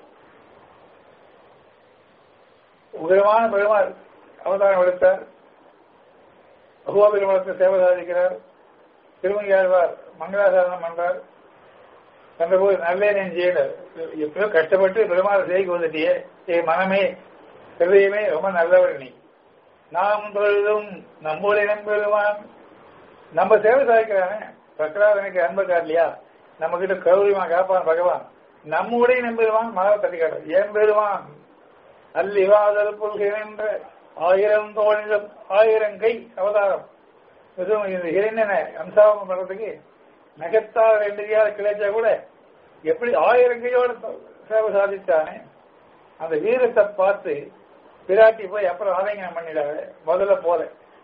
உயரமான பெருமாள் அவதாரம் எடுத்தார் பகுவா பெருமாளத்தை சேவை சாதிக்கிறார் திருமங்கியாழ்வார் மங்களாசாரணம் பண்றார் கண்டபோது நல்லே நெஞ்சேன் எப்பயோ கஷ்டப்பட்டு பெருமாள் செய்திக்கு வந்துட்டியே ஏ மனமே ஹிருதயமே ரொம்ப நல்லவர் நீ நாம் தொழுதும் நம்முடைய நம்பெருமான் நம்ம சேவை சாதிக்கிறானே பிரகலாதனுக்கு அன்பு காட்டலையா நம்ம கிட்ட கௌரியமா காப்பான் பகவான் நம்முடைய நம்பெருமான் மகளை தட்டி காட்டுற ஏன் பெருமான் அல்லிவாதல் புல்கின்ற ஆயிரம் தோழிலும் ஆயிரம் கை அவதாரம் இதுவும் இந்த இளைஞனை அம்சாவம் பண்றதுக்கு நகத்தால் ரெண்டு கையால் கிடைச்சா கூட எப்படி ஆயிரம் கையோட சேவை சாதித்தானே அந்த வீரத்தை பார்த்து பிராட்டி போய் அப்புறம் ஆலயங்கனம் பண்ணிடாத முதல்ல போல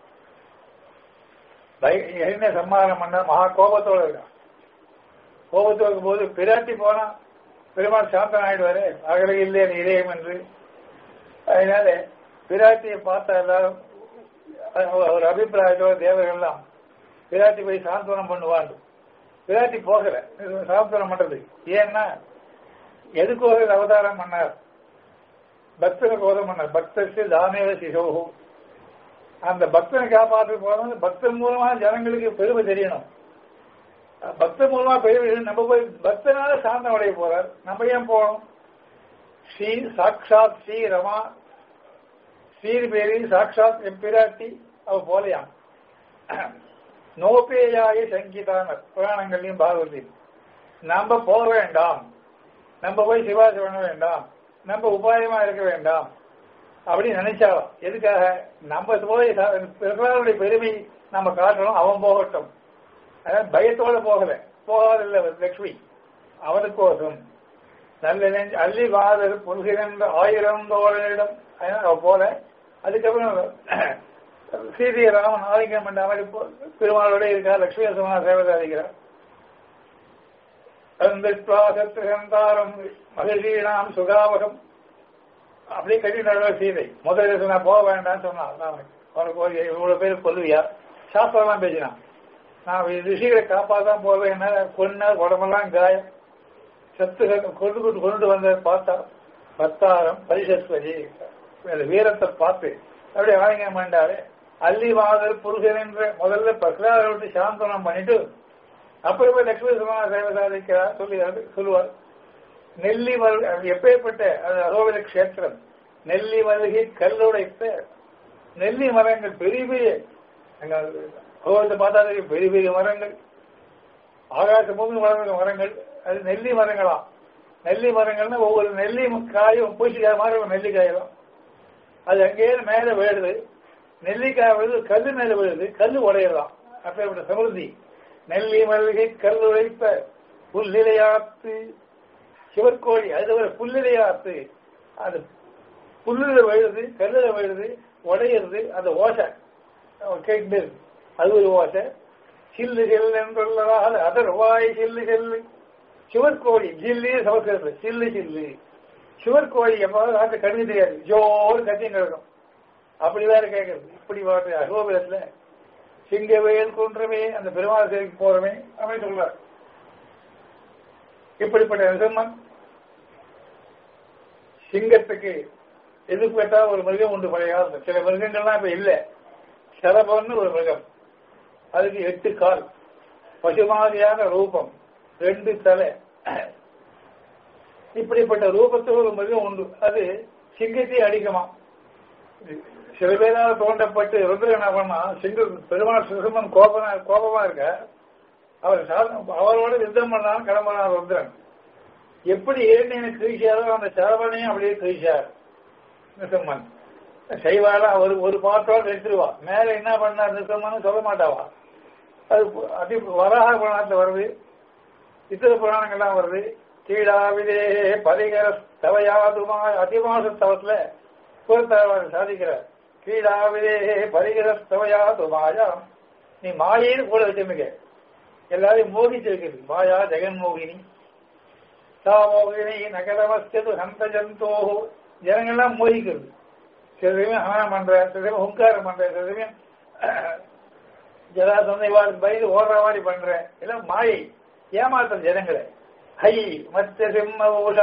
என்ன சம்மானம் பண்ண மகா கோபத்தோட இருக்கான் கோபத்தோடு இருக்கும்போது பிராட்டி போனா பெருமாள் சாந்தன் ஆயிடுவாரு அகல இல்லை இதயம் என்று அதனால பிராட்டியை பார்த்த எல்லாரும் ஒரு அபிப்பிராயத்தோட தேவர்கள்லாம் பிராட்டி போய் சாந்தனம் பண்ணுவாங்க பிராட்டி போகல சாந்தனம் பண்றது ஏன்னா எதுக்கோக அவதாரம் பண்ணார் பக்தனுக்கு உதவம் பண்ணார் பக்தருக்கு தானேவ சிசோகு அந்த பக்தனை காப்பாற்ற போறது பக்தன் மூலமா ஜனங்களுக்கு பெருமை தெரியணும் பக்தன் மூலமா பெருமை நம்ம போய் பக்தனால சாந்தம் அடைய போறார் நம்ம ஏன் போகணும் ஸ்ரீ சாட்சாத் ஸ்ரீ ரமா ஸ்ரீ பேரி சாட்சாத் எம்பிராட்டி அவ போலையாம் நோபேயாய சங்கீதான புராணங்களையும் பாகவதையும் நம்ம போக வேண்டாம் நம்ம போய் சிவாசி பண்ண வேண்டாம் நம்ம உபாயமா இருக்க வேண்டாம் அப்படின்னு நினைச்சாலும் எதுக்காக நம்ம போய் பிரகலாதுடைய பெருமை நம்ம காட்டணும் அவன் போகட்டும் அதாவது பயத்தோட போகல போகாதில்ல லட்சுமி அவனுக்கோசம் நல்ல நெஞ்சு அள்ளி வாதர் புல்கின்ற ஆயிரம் தோழனிடம் அவ போல அதுக்கப்புறம் சீதைய ராமன் ஆதிக்கம் பண்ண மாதிரி பெருமாளோட இருக்கார் லட்சுமி சுமனா சேவை சாதிக்கிறார் சந்தாரம் மகிழ்ச்சியினாம் சுகாவகம் அப்படியே கட்டி நடுவ சீதை முதல்ல சொன்னா போக வேண்டாம்னு சொன்னான் ராமனுக்கு அவனுக்கு ஒரு இவ்வளவு பேர் கொல்லுவியா சாஸ்திரம்லாம் பேசினான் நான் ரிஷிகளை காப்பாதான் போவேன் கொன்ன உடம்பெல்லாம் காயம் சத்து கொண்டு கொண்டு கொண்டு வந்த பார்த்தா பத்தாரம் பரிசஸ்வதி வீரத்தை பார்த்து அப்படியே ஆலயம் பண்ணாரு அல்லிவாதல் புருஷன் என்ற முதல்ல பிரகலாத விட்டு சாந்தனம் பண்ணிட்டு அப்புறம் போய் லட்சுமி சுமனா சேவை சாதிக்கிறார் சொல்லி சொல்லுவார் நெல்லி மருக எப்பேற்பட்ட அது அரோவில கஷேத்திரம் நெல்லி மருகி கல்லுடைத்த நெல்லி மரங்கள் பெரிய பெரிய கோவிலத்தை பார்த்தா தெரியும் பெரிய பெரிய மரங்கள் ஆகாச பூமி வளர்ந்த மரங்கள் அது நெல்லி மரங்களாம் நெல்லி மரங்கள்னா ஒவ்வொரு நெல்லி காயும் பூச்சிக்காய் மாதிரி நெல்லிக்காயெல்லாம் அது அங்கேயே மேல விழுது நெல்லிக்காய் விழுது கல்லு மேல விழுது கல்லு உடையலாம் அப்பேற்பட்ட சமிருத்தி நெல்லி மல்லிகை கல் உழைப்ப புல்லிலையாத்து சிவற்கோழி அது ஒரு புல்லிலையாத்து அது புல்லுல விழுது கல்லுல விழுது உடையிறது அந்த ஓசை கேட்டு அது ஒரு ஓசை சில்லு செல் என்றுள்ளதால் அதர்வாய் சில்லு செல்லு சிவற்கோழி ஜில்லு சமஸ்கிருதத்தில் சில்லு சில்லு சிவற்கோழி எப்பாவது நாட்டு கண்ணு தெரியாது ஜோர் கத்தியும் கிடக்கும் அப்படி வேற கேட்கறது இப்படி வாட்டு அகோபுரத்துல சிங்கவேல் குன்றமே அந்த பெருமாள் சேவைக்கு போறமே அப்படின்னு சொல்றார் இப்படிப்பட்ட நிசம்மன் சிங்கத்துக்கு எதுக்கு கேட்டா ஒரு மிருகம் உண்டு பழைய காலத்துல சில மிருகங்கள்லாம் இப்ப இல்ல சரபன்னு ஒரு மிருகம் அதுக்கு எட்டு கால் பசுமாதியான ரூபம் ரெண்டு தலை இப்படிப்பட்ட ரூபத்தில் ஒரு மிருகம் உண்டு அது சிங்கத்தை அடிக்குமா சில பேரால் தோண்டப்பட்டு ருத்ரன் என்ன பண்ணா சிங்க பெருமாள் சிசுமன் கோபமா கோபமா இருக்க அவர் அவரோட யுத்தம் பண்ணாலும் கிளம்புறான் ருத்ரன் எப்படி ஏன்னு கிழிச்சாரோ அந்த சரவணையும் அப்படியே கிழிச்சார் நிசம்மன் செய்வாளா ஒரு ஒரு பாட்டோட எடுத்துருவா மேல என்ன பண்ணார் நிசம்மன் சொல்ல மாட்டாவா அது அதி வராக புராணத்துல வருது இத்தர புராணங்கள்லாம் வருது கீழாவிலே பரிகர தவையாதுமா அதிமாச தவத்துல புறத்தவர் சாதிக்கிறார் கீழாவிலே பரிகர தவையாதுமாயா நீ மாயைன்னு கூட வச்சுமிக்க எல்லாரையும் மோகிச்சு வைக்கிறது மாயா ஜெகன் மோகினி சா மோகினி நகரமஸ்து ஹந்த ஜந்தோ ஜனங்கள்லாம் மோகிக்கிறது சில சமயம் ஹனம் பண்ற சில சமயம் ஹுங்காரம் பண்ற சில சமயம் ஜலாசந்தை வாழ் பயந்து ஓடுற மாதிரி பண்ற எல்லாம் மாயை ஏமாத்தம் ஜனங்களை ஹை மத்த சிம்ம ஊஷா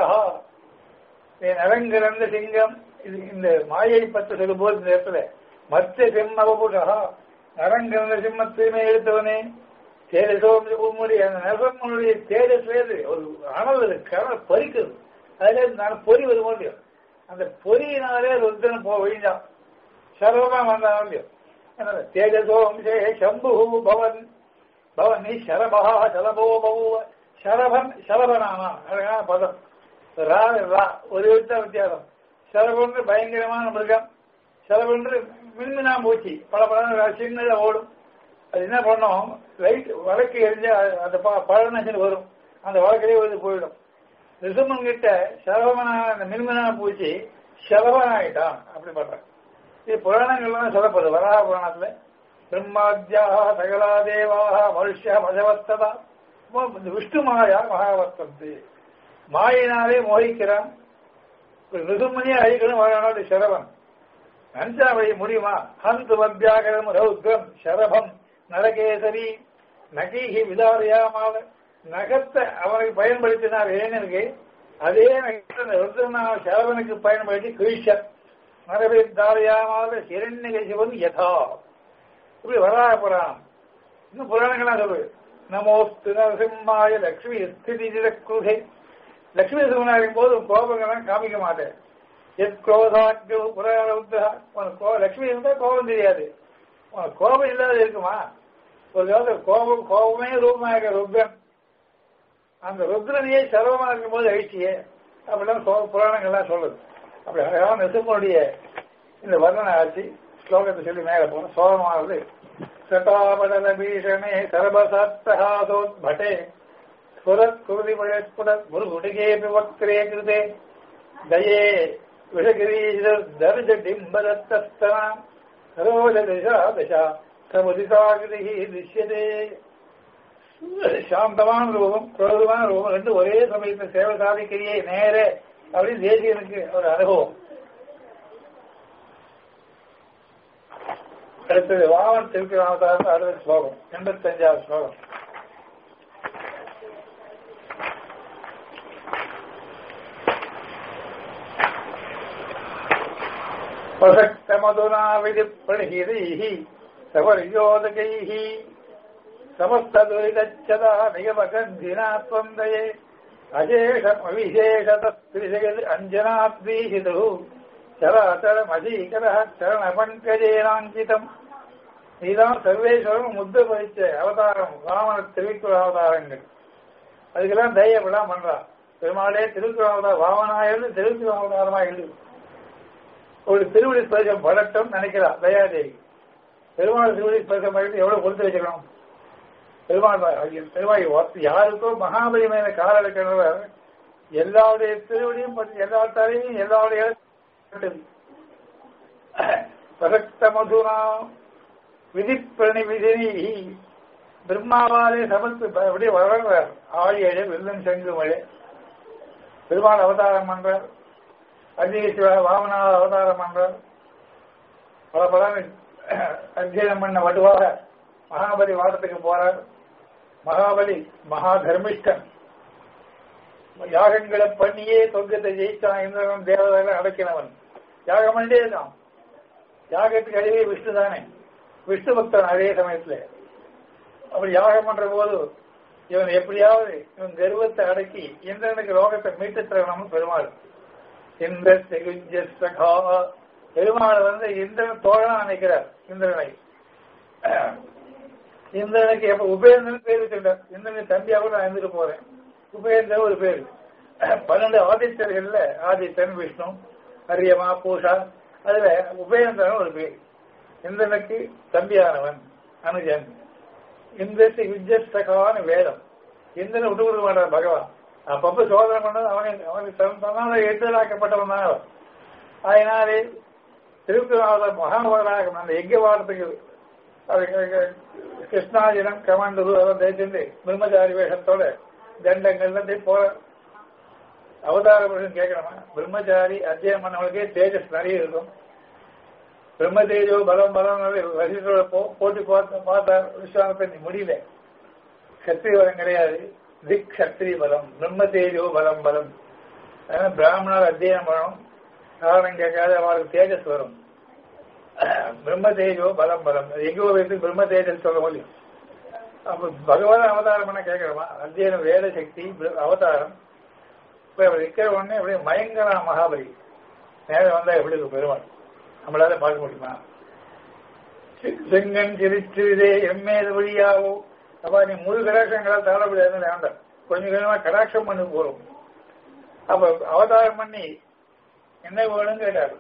நீ நரங்கிறந்த சிங்கம் இது இந்த மாயை பத்து சொல்லும் போது இந்த இடத்துல மத்த சிம்ம ஊஷா நரங்கிறந்த சிம்மத்தையுமே எடுத்தவனே தேஜசோம் உம்முடைய அந்த நரம்பனுடைய தேஜஸ் வேறு ஒரு அனல் அது கரண பறிக்குது அதுல நான் பொறி வருமோ இல்லையோ அந்த பொறியினாலே ருத்தன் போ விழிஞ்சான் சர்வமா வந்தான் இல்லையோ அதனால தேஜசோ அம்சே சம்பு பவன் பவன் நீ சரபா சலபோ பவுவ சரபன் சரபனாமா அழகான பதம் ரா ரா ஒரு விட்ட வித்தியாசம் சரபொன்று பயங்கரமான மிருகம் சரபொன்று மின்மினா பூச்சி பல பல சின்னதா ஓடும் அது என்ன பண்ணும் லைட் வழக்கு எரிஞ்சு அந்த பழநஞ்சல் வரும் அந்த வழக்கிலே வந்து போயிடும் ரிசுமன் கிட்ட சரவமனா அந்த மின்மினா பூச்சி சலவன் ஆயிட்டான் அப்படி பண்றான் இது புராணங்கள்லாம் சொல்லப்படுது வராக புராணத்துல பிரம்மாத்யாக சகலா தேவாக மனுஷ மதவஸ்ததா இந்த விஷ்ணு மாயா மகாவர்த்தந்து மாயினாலே மோகிக்கிறான் ரிசுமனியே அழிக்கணும் வரணும் சரவன் நஞ்சா வழி முடியுமா ஹந்து மத்தியாகரம் ரௌத்ரம் சரபம் நரகேசரி நகீகி விதாரியாமால நகத்தை அவனுக்கு பயன்படுத்தினார் இளைஞனுக்கு அதே நகத்தை ருத்ரனா சரவனுக்கு பயன்படுத்தி கிருஷ்ணர் நரவே தாரியாமால சிரண்ய சிவன் யதா இப்படி வராக புராணம் இன்னும் புராணங்கள்லாம் சொல்லு நமோஸ்து நரசிம்மாய லக்ஷ்மி ஸ்திதி குருகை லக்ஷ்மி சிவனாரின் போது கோபங்கள்லாம் காமிக்க மாட்டேன் எத் குரோதாக்கிய புராண உனக்கு லட்சுமி இருந்தா கோபம் தெரியாது உனக்கு கோபம் இல்லாத இருக்குமா ஒரு காலத்துல கோபம் கோபமே ரூபமாக ருத்ரன் அந்த ருத்ரனையே சர்வமா இருக்கும்போது அழிச்சியே அப்படிலாம் புராணங்கள்லாம் சொல்லுது அப்படி அழகான நெசுமனுடைய இந்த வர்ணனை ஆச்சு ஸ்லோகத்தை சொல்லி மேல போன சோகமானது சட்டாபடல பீஷணே சர்வசத்தஹாசோத்பட்டே ஸ்வரத் குருதி பழஸ்புடத் முருகுடிகே வக்ரே கிருதே தயே விஷகிரீஷர் தர்ஜ டிம்பதத்தஸ்தனாம் சரோஜ திசா திசா சமுதிதாகிருதி திருஷ்யதே சாந்தமான ரூபம் குரோதமான ரூபம் ரெண்டு ஒரே சமயத்தில் சேவை சாதிக்கிறியே நேரே அப்படின்னு தேசியனுக்கு ஒரு அனுபவம் அடுத்தது வாமன் திருக்கிராமத்தார் அடுத்த ஸ்லோகம் எண்பத்தஞ்சாவது ஸ்லோகம் प्रसक्तमधुना विधिप्रणिहितैः सवर्योदकैः समस्तदुरितच्छदा निगमगन्धिना त्वम् दये अशेषमविशेषतस्त्रिजगद् अञ्जनाद्वीहितुः चराचरमजीकरः चरणपङ्कजेनाङ्कितम् இதுதான் சர்வேஸ்வரன் முத்து பறிச்ச அவதாரம் ராமன திருவிக்குற அவதாரங்கள் அதுக்கெல்லாம் தைரியப்படாம பண்றான் பெருமாளே திருக்குற அவதாரம் வாமனாயிருந்து திருக்குற அவதாரமா எழுது ஒரு திருவடி ஸ்பர்சம் படட்டும் நினைக்கிறா தயாதேவி பெருமாள் திருவடி ஸ்பர்சம் பண்ணிட்டு எவ்வளவு கொடுத்து வச்சுக்கணும் பெருமாள் பெருமாள் யாருக்கோ மகாபலி மேல கால எடுக்கிறவர் எல்லாருடைய திருவடியும் எல்லா தலையும் எல்லாருடைய பிரசக்த மதுனா விதிப்பிரணி விதினி பிரம்மாவாலே சமத்து அப்படியே வளர்றார் ஆழியழ வெள்ளம் செங்கு மழை பெருமாள் அவதாரம் பண்றார் அஜீஸ்வர வாமனா அவதாரம் பண்றார் பல பல அத்தியனம் பண்ண வடுவாக மகாபலி வாதத்துக்கு போறார் மகாபலி மகா தர்மிஷ்டன் யாகங்களை பண்ணியே சொர்க்கத்தை ஜெயிச்சான் இந்திரன் தேவதை அடக்கினவன் யாகம் பண்ணே தான் யாகத்துக்கு அழிவே விஷ்ணு தானே விஷ்ணு பக்தன் அதே சமயத்துல அப்படி யாகம் பண்ற போது இவன் எப்படியாவது இவன் கர்வத்தை அடக்கி இந்திரனுக்கு லோகத்தை மீட்டு தரணும்னு பெருமாள் இந்த சகா பெருமாள் வந்து இந்திரன் தோழனா நினைக்கிறார் இந்திரனை இந்திரனுக்கு எப்ப உபேந்திரன் பேர் வச்சிருந்தார் இந்திரன் தம்பியா கூட நான் இருந்துட்டு போறேன் உபேந்திரன் ஒரு பேர் பன்னெண்டு ஆதித்தர்கள்ல ஆதித்தன் விஷ்ணு அரியமா பூஷா அதுல உபேந்திரன் ஒரு பேர் இந்திரனுக்கு தம்பியானவன் அனுஜன் இந்திரத்தை விஜயஸ்தகான வேதம் இந்திரன் விட்டு கொடுக்க மாட்டார் பகவான் அப்பப்ப சோதனை பண்ணது அவனுக்கு அவனுக்கு தன் தன்னால் எதிராக்கப்பட்டவன் தான் அவன் அதனாலே திருக்குறாத மகாபாரதாக அந்த யஜ்யபாரத்துக்கு அது கிருஷ்ணாஜினம் கமாண்டது அதெல்லாம் தேய்ச்சிருந்து பிரம்மச்சாரி வேஷத்தோட தண்டங்கள்ல போற அவதார புருஷன் கேட்கணுமா பிரம்மச்சாரி அத்தியாயம் பண்ணவங்களுக்கே தேஜஸ் நிறைய இருக்கும் பிரம்மதேஜோ பலம் பலம் வசிஷ்டரோட போட்டி பார்த்து பார்த்தா விஸ்வாமித்திரன் முடியல சத்திரிய பலம் கிடையாது திக் சத்திரிய பலம் பிரம்மதேஜோ பலம் பலம் அதனால பிராமணர் அத்தியனம் பண்ணணும் காரணம் கேட்காத அவருக்கு தேஜஸ் வரும் பிரம்ம தேஜோ பலம் பலம் எங்கோ வைத்து பிரம்ம தேஜஸ் சொல்ல முடியும் அப்ப பகவான் அவதாரம் பண்ண கேட்கிறோமா அத்தியனம் வேத சக்தி அவதாரம் இப்ப அவர் இருக்கிற உடனே அப்படியே மயங்கரா மகாபலி நேரம் வந்தா எப்படி இருக்கும் பெருமாள் நம்மளால பார்க்க முடியுமா செங்கன் சிரிச்சிருதே எம்மேது வழியாவோ அப்ப நீ முழு கடாட்சங்களால் தவற முடியாதுன்னு வேண்டாம் கொஞ்சம் கொஞ்சமா கடாட்சம் பண்ணி போறோம் அப்ப அவதாரம் பண்ணி என்ன வேணும்னு கேட்டாரு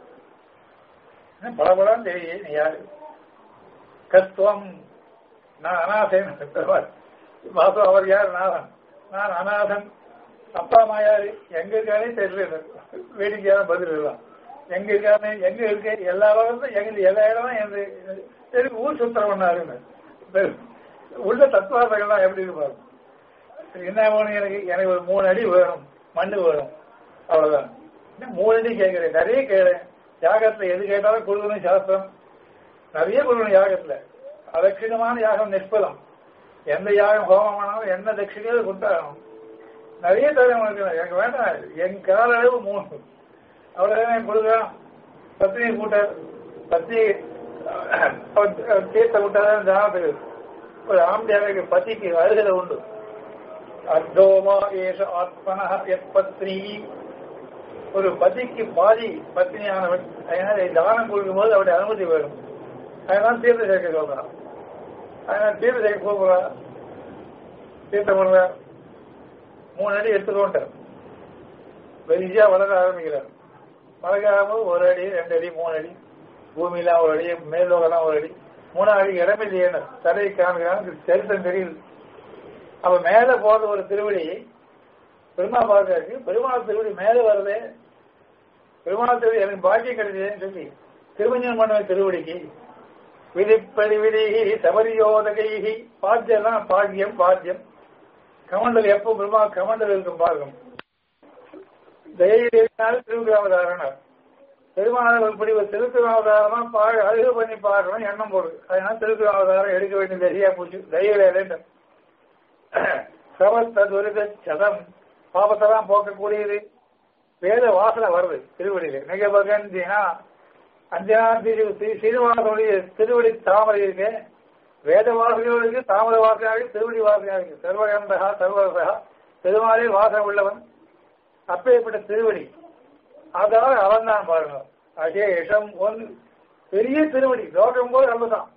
பலபலம் தெரியும் நீ யாரு கத்துவம் நான் அநாதன் வாசு அவர் யார் நாதன் நான் அநாதன் அப்பா அம்மா யாரு எங்க இருக்கானே தெரியல வேடிக்கையான பதில் எல்லாம் எங்க இருக்கானே எங்க இருக்கு எல்லா இடமும் எங்க எல்லா இடமும் எந்த எனக்கு ஊர் சுத்தரவண்ணாருன்னு உள்ள தத்துவார்த்தங்கள்லாம் எப்படி இருப்பாரு என்ன வேணும் எனக்கு எனக்கு ஒரு மூணு அடி வேணும் மண்ணு வேணும் அவ்வளவுதான் இன்னும் மூணு அடி கேட்கிறேன் நிறைய கேட்கிறேன் யாகத்துல எது கேட்டாலும் கொடுக்கணும் சாஸ்திரம் நிறைய கொடுக்கணும் யாகத்துல அதட்சிணமான யாகம் நிஷ்பலம் எந்த யாகம் ஹோமம் ஆனாலும் என்ன தட்சிணையோ கொடுத்தாகணும் நிறைய தரம் எனக்கு வேண்டாம் என் கால அளவு மூணு அவ்வளவுதான் கொடுக்கலாம் பத்னி கூட்டார் பத்னி தீர்த்த கூட்டாதான் தானத்துக்கு ஒரு ஆம்பியாக பத்திக்கு அருகதை உண்டு அர்த்தோமா ஏஷ ஆத்மன பத்னி ஒரு பதிக்கு பாதி பத்தினியானவன் அதனால தானம் கொடுக்கும் போது அவருடைய அனுமதி வேணும் அதனால தீர்த்த சேர்க்க சொல்றான் அதனால தீர்த்த சேர்க்க போகிறா தீர்த்தம் பண்ணுற மூணு அடி எடுத்துக்கோன்ட்டார் வெளியா வளர ஆரம்பிக்கிறார் வளர்க்காம ஒரு அடி ரெண்டு அடி மூணு அடி பூமியெல்லாம் ஒரு அடி மேலோகெல்லாம் ஒரு அடி மூணாவது அடி இடமில்லையே தலையை காமிக்கிறாங்க சரித்திரம் தெரியுது அப்ப மேல போறது ஒரு திருவடி பெருமா பார்க்கறதுக்கு பெருமாள் திருவடி மேல வருதே பெருமாள் திருவடி எனக்கு பாக்கியம் கிடைச்சதுன்னு சொல்லி திருமஞ்சனம் பண்ண திருவடிக்கு விதிப்பதி விதிகி சபரியோதகைகி பாத்தியெல்லாம் பாக்கியம் பாத்தியம் கமண்டல் எப்போ பெருமா கமண்டல் இருக்கும் பார்க்கும் தைரியத்தினால் திருவிழாவதாரணர் பெருமாள் இப்படி ஒரு திருக்குறாவதாரமா பா அழுகு பண்ணி பார்க்கணும் எண்ணம் போடுது அதனால திருக்குறாவதாரம் எடுக்க வேண்டிய சரியா போச்சு தைரியம் சமஸ்த துரித சதம் பாபத்தெல்லாம் போக்கக்கூடியது வேத வாசனை வருது திருவடியில மிக பகந்தினா அஞ்சனா திரு சீனிவாசனுடைய திருவடி தாமரை இருக்கு வேத வாசனைகளுக்கு தாமர வாசனையாக திருவடி வாசனையாக இருக்கு சர்வகந்தகா சர்வரசகா பெருமாளே வாசனை உள்ளவன் அப்பேற்பட்ட திருவடி அதாவது அவன் தான் பாருங்க அசேஷம் ஒன்று பெரிய திருவடி லோகம் போது அவன்தான்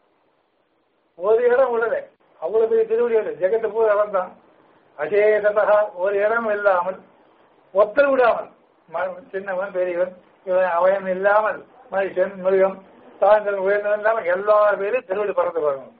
ஒரு இடம் உள்ளது அவ்வளவு பெரிய திருவடி இல்லை ஜெகத்து போது அவன் தான் அசேஷதா ஒரு இடம் இல்லாமல் ஒத்தல் விடாமல் சின்னவன் பெரியவன் இவன் அவன் இல்லாமல் மனுஷன் மிருகம் தாங்கள் உயர்ந்தவன் இல்லாமல் எல்லா பேரும் திருவடி பறந்து வரணும்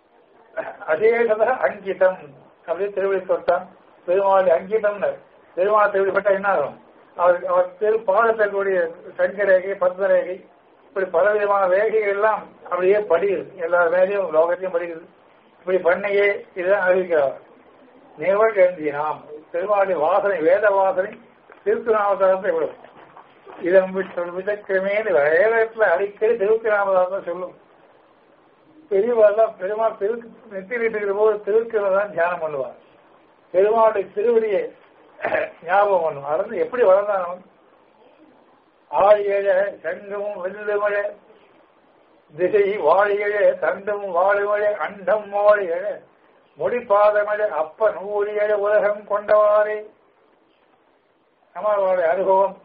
அசேஷதா அங்கிதம் அப்படின்னு திருவடி தொட்டான் பெருமாள் அங்கிதம்னு பெருமாள் திருவிழிப்பட்டா என்ன ஆகும் அவர் அவர் திரு பாதத்திற்குரிய சங்கரேகை பத்மரேகை இப்படி பலவிதமான ரேகைகள் எல்லாம் அப்படியே படியுது எல்லா வேலையும் லோகத்தையும் படிக்குது இப்படி பண்ணையே இதுதான் அறிவிக்கிறார் நிகழ் எழுந்தினாம் பெருமாளுடைய வாசனை வேத வாசனை திருத்துநாமதாரத்தை விடும் இதன் விதக்கிரமே வேதத்துல அடிக்கடி திருத்திராமதாரம் சொல்லும் பெரியவாள்லாம் பெருமாள் திரு நெத்திலிட்டு இருக்கிற போது திருக்கிறத தான் தியானம் பண்ணுவார் பெருமாளுடைய திருவடியை ஞாபகம் பண்ணும் அறந்து எப்படி வளர்ந்தான் ஆழியழ சங்கமும் வெல்லுமழ திசை வாழியழ தண்டும் வாழுமழ அண்டம் வாழியழ முடிப்பாதமழ அப்ப நூலியழ உலகம் கொண்டவாறே நம்மளுடைய அனுபவம்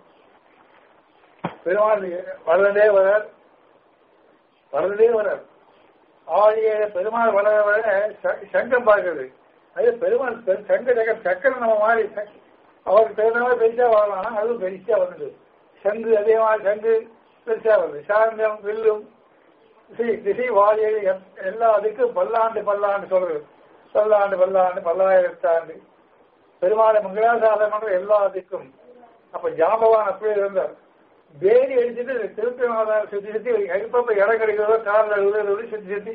பெருமாள் வளர்ந்தே வரார் வளர்ந்தே வரார் ஆழியழ பெருமாள் வளர வளர சங்கம் பார்க்கிறது அது பெருமாள் சங்க ஜெகத் சக்கரம் நம்ம மாதிரி அவருக்கு தகுந்த மாதிரி பெருசா வாழலாம் அதுவும் பெருசா வந்தது சங்கு அதே மாதிரி சங்கு பெருசா வருது சாந்தம் வில்லும் திசை திசை வாழியல் எல்லா அதுக்கும் பல்லாண்டு பல்லாண்டு சொல்றது பல்லாண்டு பல்லாண்டு பல்லாயிரத்தாண்டு பெருமாளை மங்களாசாதனம் எல்லாத்துக்கும் அப்ப ஜாம்பவான் அப்படியே இருந்தார் வேலி அடிச்சுட்டு திருப்பி சுத்தி சுத்தி எப்ப இடம் கிடைக்கிறதோ காரில் எழுதுறது சுத்தி சுத்தி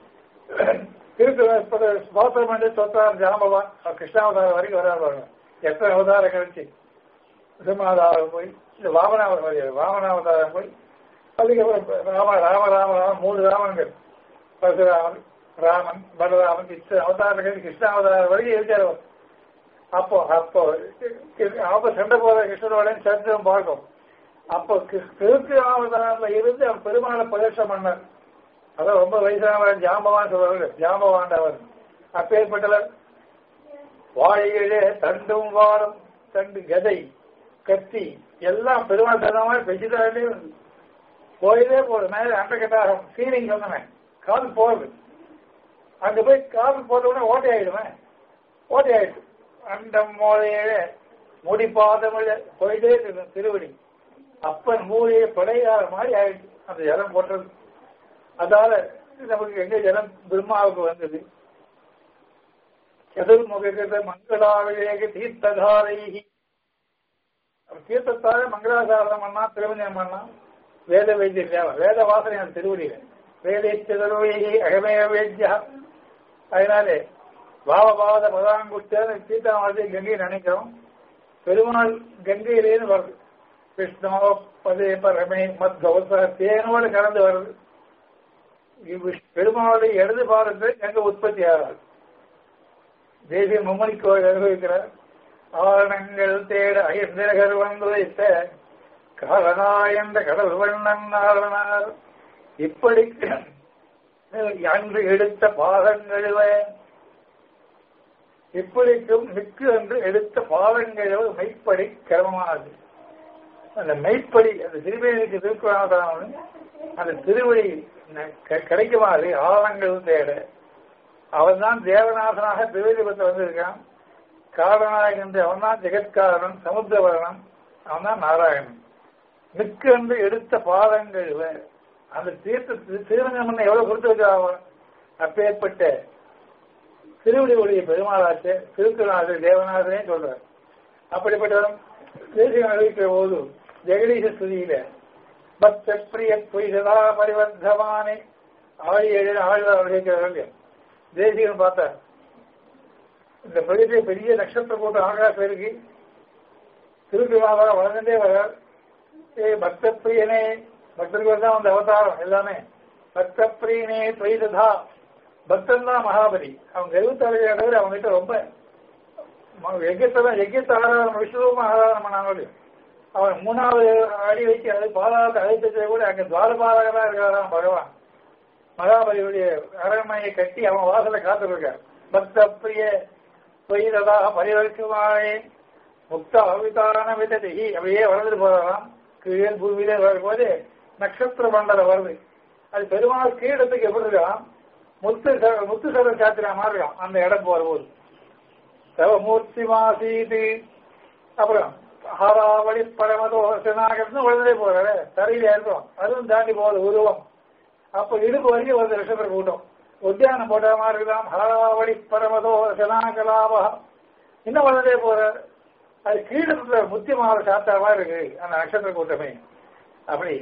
திருக்கு ஸ்தோத்திரம் பண்ணி ஸ்தோத்திரம் ஜாம்பவான் கிருஷ்ணாவதாரம் வரைக்கும் வராது பாருங்க எத்தனை அவதாரம் கழிச்சு சிம்மாவதாரம் போய் இந்த வாமனாவதாரம் வாமனாவதாரம் போய் அதுக்கப்புறம் ராம ராம ராம ராம மூணு ராமன்கள் பரசுராமன் ராமன் பலராமன் கிருஷ்ண அவதாரங்கள் கிருஷ்ண அவதாரம் வரைக்கும் இருக்காரு அவர். அப்போ அப்போ அப்ப சண்டை போற கிருஷ்ணனோட சரித்திரம் பார்க்கும் அப்போ கிழக்கு அவதாரத்துல இருந்து அவர் பெருமாளை பிரதேசம் பண்ணார் அதான் ரொம்ப வயசானவர் ஜாம்பவான் சொல்றாரு ஜாம்பவான் அவர் அப்பேற்பட்டவர் வாழையிலே தண்டும் வாரம் தண்டு கதை கத்தி எல்லாம் பெருமாள் தந்தமா பெஞ்சுதாலே போயதே போகுது மேலே அண்டகட்டாகம் சீலிங் சொன்னேன் கால் போகுது அங்க போய் கால் போட்ட உடனே ஓட்டை ஆயிடுவேன் ஓட்டை ஆயிடுச்சு அண்டம் மோதையில முடிப்பாதமில்ல போயிட்டே இருக்கு திருவடி அப்பன் மூலையை படையாத மாதிரி ஆயிடுச்சு அந்த ஜலம் போட்டது அதால நமக்கு எங்க ஜலம் பிரம்மாவுக்கு வந்தது சதுர்முக மங்களாவிலேக தீர்த்ததாரைகி தீர்த்தத்தால மங்களாசாரணம் பண்ணா திருமணம் பண்ணா வேத வைத்தியம் தேவை வேத வாசனை அந்த திருவடியில வேதை திருவைகி அகமே வேத்தியா அதனாலே பாவபாவத பதாங்குஷ்ட சீதாவாதி கங்கை நினைக்கிறோம் பெருமாள் கங்கையிலேன்னு வருது கிருஷ்ணோ பதே பரமே மத் கௌச தேனோடு கலந்து வருது இவ்விஷ்- பெருமாளுடைய இடது பாதத்தில் எங்க உற்பத்தி ஆகாது தேசிய மும்மணி கோயில் அனுபவிக்கிறார் ஆரணங்கள் தேட அயர்ந்தகர் வந்து வைத்த காரணாயந்த கடல் வண்ணன் ஆரணார் இப்படி அன்று எடுத்த பாதங்களுவ இப்படிக்கும் மிக்கு என்று எடுத்த பாதங்களுவ மெய்ப்படி கிரமமானது அந்த மெய்ப்படி அந்த திருவேணிக்கு திருக்குறான் அந்த திருவடி க- கிடைக்குமாறு ஆழங்கள் தேட அவன் தான் தேவநாதனாக திருவேதிபத்தில் வந்திருக்கான் காரணாயகன் என்று அவன் தான் ஜெகத்காரணன் சமுத்திரவரணன் அவன் தான் நாராயணன் மிக்கு என்று எடுத்த பாதங்கள் அந்த தீர்த்த திருவண்ணமன் எவ்வளவு கொடுத்து வச்சாவன் அப்பேற்பட்ட திருவடி ஒளிய பெருமாளாச்சே திருக்குறநாதர் தேவநாதனே சொல்றார் அப்படிப்பட்டவன் தேசியம் அறிவிக்கிற போது ஜெகதீச ஸ்துதியில பக்த பிரிய பொய்ததா பரிவர்த்தமானே ஆழி ஏழு ஆழ்வார் அறிவிக்கிறார்கள் தேசியம் பார்த்தார் இந்த பெரிய பெரிய நட்சத்திர கூட்டம் ஆகாசம் இருக்கு திருக்குறளாக வளர்ந்துட்டே வர்றார் ஏ பக்த பிரியனே பக்தர்கள் தான் அந்த அவதாரம் எல்லாமே பக்த பிரியனே தொய்ததா பக்தன் தான் மகாபலி அவங்க எழுபத்தாறு அவங்க கிட்ட ரொம்ப எக்கத்தான் எக்கத்த ஆராதனம் விஷ்ணுவும் ஆராதனம் பண்ணாங்க அவன் மூணாவது அடி வச்சு அது பாதாளத்தை அழைத்ததை கூட அங்க துவாரபாலகரா இருக்கிறாராம் பகவான் மகாபலியுடைய அரண்மனையை கட்டி அவன் வாசலை காத்திருக்கார் பக்த பிரிய பொய்ததாக பரிவர்க்குமானே முக்த அவிதான விததி அப்படியே வளர்ந்து போறாராம் கீழே பூமியிலே வரும்போது நட்சத்திர மண்டலம் வருது அது பெருமாள் கீழத்துக்கு எப்படி இருக்கான் முத்து சர- முத்து சர சாத்திரா மாதிரி இருக்கான் அந்த இடம் போறபோது தவமூர்த்தி மாசீது அப்புறம் ஹாராவளி பரமதோ சினாகர்னு உடனே போறாரு தரையில இருக்கும் அதுவும் தாண்டி போகுது உருவம் அப்ப இடுப்பு வரைக்கும் ஒரு நட்சத்திர கூட்டம் உத்தியானம் போட்ட மாதிரி இருக்கலாம் ஹாராவளி பரமதோ சினாகலாபா இன்னும் வளர்ந்தே போறாரு அது கீழே இருக்கிற முத்தி மாலை சாத்தா மாதிரி இருக்கு அந்த நட்சத்திர கூட்டமே அப்படி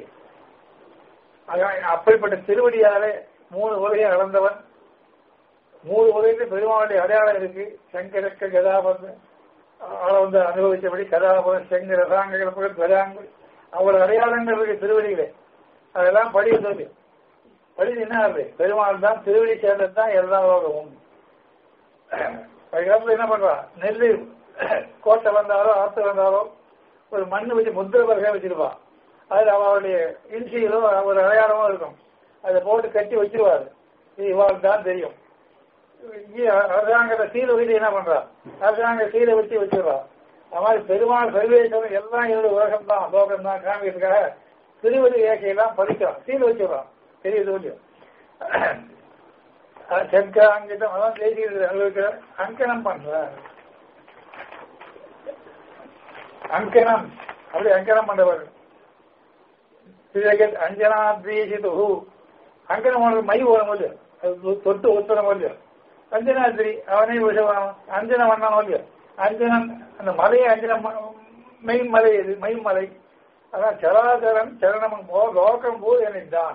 அதான் அப்படிப்பட்ட திருவடியாலே மூணு உலகையும் அளந்தவன் மூணு உலகத்தில் பெருமாளுடைய அடையாளம் இருக்கு சங்கரக்க கதாபந்த அவளை வந்து அனுபவித்தபடி கதாபதம் செங்க ரசாங்கங்கள் கதாங்கள் அவளோட அடையாளங்கள் இருக்கு திருவடியிலே அதெல்லாம் படிய சொல்லு படி என்ன ஆகுது பெருமாள் தான் திருவடி சேர்ந்தது தான் எல்லா லோகமும் அதுக்கப்புறம் என்ன பண்றா நெல்லு கோட்டை வந்தாலோ ஆத்து வந்தாலோ ஒரு மண்ணு வச்சு முத்திர பலகை வச்சிருப்பா அதுல அவளுடைய இன்சியிலோ ஒரு அடையாளமோ இருக்கும் அதை போட்டு கட்டி வச்சிருவாரு இது இவாளுக்கு தான் தெரியும் இங்கே அரசாங்கத்தை சீலை வச்சு என்ன பண்றா அரசாங்க சீலை வச்சு வச்சிடுறா அது மாதிரி பெருமாள் சர்வேஸ்வரன் எல்லாம் என்னோட உலகம் தான் லோகம் தான் காமிக்கிறதுக்காக திருவடி ரேகையெல்லாம் பதிக்கிறான் சீலை வச்சிடுறான் தெரியுது கொஞ்சம் சங்கா அங்கிட்டம் அதான் தேசிய அனுபவிக்கிற அங்கனம் பண்ற அங்கனம் அப்படி அங்கனம் பண்றவர் திரகத் அஞ்சனா தீசிது அங்கனம் பண்றது மை ஓடும் போது அது தொட்டு ஒத்துற போது அஞ்சனாதிரி அவனே விஷயம் அஞ்சன வண்ணம் இல்லையோ அஞ்சனன் அந்த மலையை அஞ்சனம் மெய்மலை இது மெய்மலை அதான் சராச்சரம் சரணம் போ லோகம் போ எனத்தான்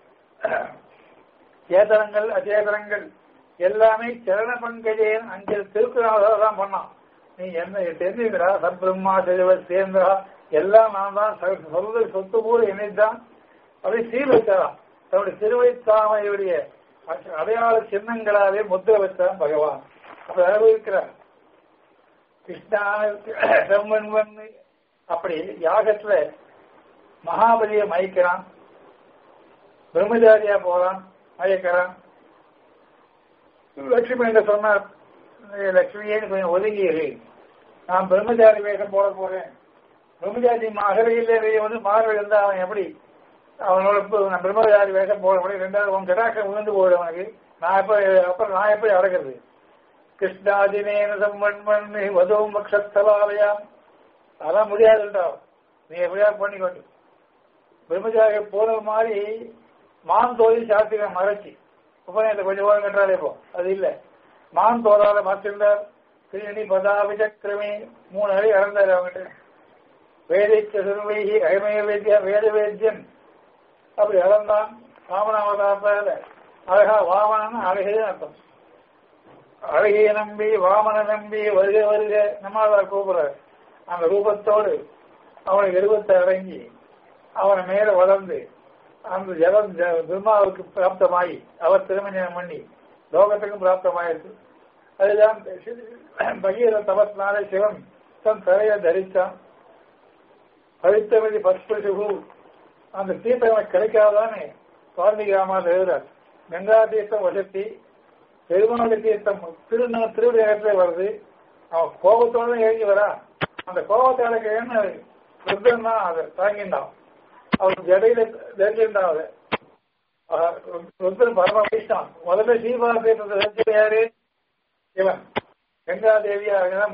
சேதனங்கள் அச்சேதனங்கள் எல்லாமே சரண பங்கஜேன் அங்கே திருக்குறள் தான் பண்ணான் நீ என்ன தெரிஞ்சுக்கிறா சத்பிரம்மா தெளிவ சேர்ந்தா எல்லாம் நான் தான் சொல்றது சொத்து போல என்னைத்தான் அப்படி சீல் வச்சாராம் தன்னுடைய திருவைத்தாமையுடைய அடையாள சின்னங்களாலே முத்திர வச்சான் பகவான் அப்ப அனுபவிக்கிறார் கிருஷ்ணா செம்மன் அப்படி யாகத்துல மகாபலியை மயக்கிறான் பிரம்மச்சாரியா போறான் மயக்கிறான் லட்சுமி என்ன சொன்னார் லட்சுமியே கொஞ்சம் ஒதுங்கியது நான் பிரம்மச்சாரி வேஷம் போட போறேன் பிரம்மச்சாரி மகரையில் வந்து மாறல் இருந்தா அவன் எப்படி அவனோட நான் பிரம்மச்சாரி வேஷம் போட முடியும் ரெண்டாவது உன் கடாக்கம் விழுந்து போயிடும் அவனுக்கு நான் எப்ப அப்புறம் நான் எப்படி அடக்கிறது கிருஷ்ணாதினேன சம்மன் வதவும் பக்ஷத்தலாலயாம் அதான் முடியாதுன்றா நீ எப்படியாவது பண்ணிக்கொண்டு பிரம்மச்சாரி போன மாதிரி மான் தோழி சாஸ்திரம் மறைச்சி உபநயத்தை கொஞ்சம் ஓரம் கட்டுறாரு இப்போ அது இல்ல மான் தோறால மாற்றிருந்தார் கிருணி பதாபி சக்கரமே மூணு அடி இறந்தாரு அவங்ககிட்ட வேதிக்க சிறுவைகி அயமய வேத்தியா வேத வேத்தியன் அப்படி இறந்தான் வாமனாவதாரத்தால அழகா வாமனன் அழகே அர்த்தம் அழகிய நம்பி வாமன நம்பி வருக வருக நம்மளால் கூப்பிடுறாரு அந்த ரூபத்தோடு அவனுக்கு எழுபத்தை அடங்கி அவனை மேல வளர்ந்து அந்த ஜலம் பிரம்மாவுக்கு பிராப்தமாகி அவர் திருமஞ்சனம் பண்ணி லோகத்துக்கும் பிராப்தமாயிருக்கு அதுதான் பகீர தபஸ்னாலே சிவன் தன் தலையை தரித்தான் பவித்தமதி பஸ்பசுகு அந்த தீர்த்தம் கிடைக்காதானே வால்மீகி ராமான் எழுதுறார் கங்கா தீர்த்தம் வசத்தி பெருமாள் தீர்த்தம் திரு திருவிழா வருது அவன் கோபத்தோட எழுதி வரா அந்த கோபத்தை அடக்கன்னு ருத்ரன் தான் அதை தாங்கிண்டான் அவன் ஜடையில தரிசிருந்தான் அதை ருத்ரன் பரம வைஷ்ணவன் முதல்ல ஸ்ரீபால தீர்த்தத்தை தரிசனம் யாரு இவன் கங்கா தேவியாக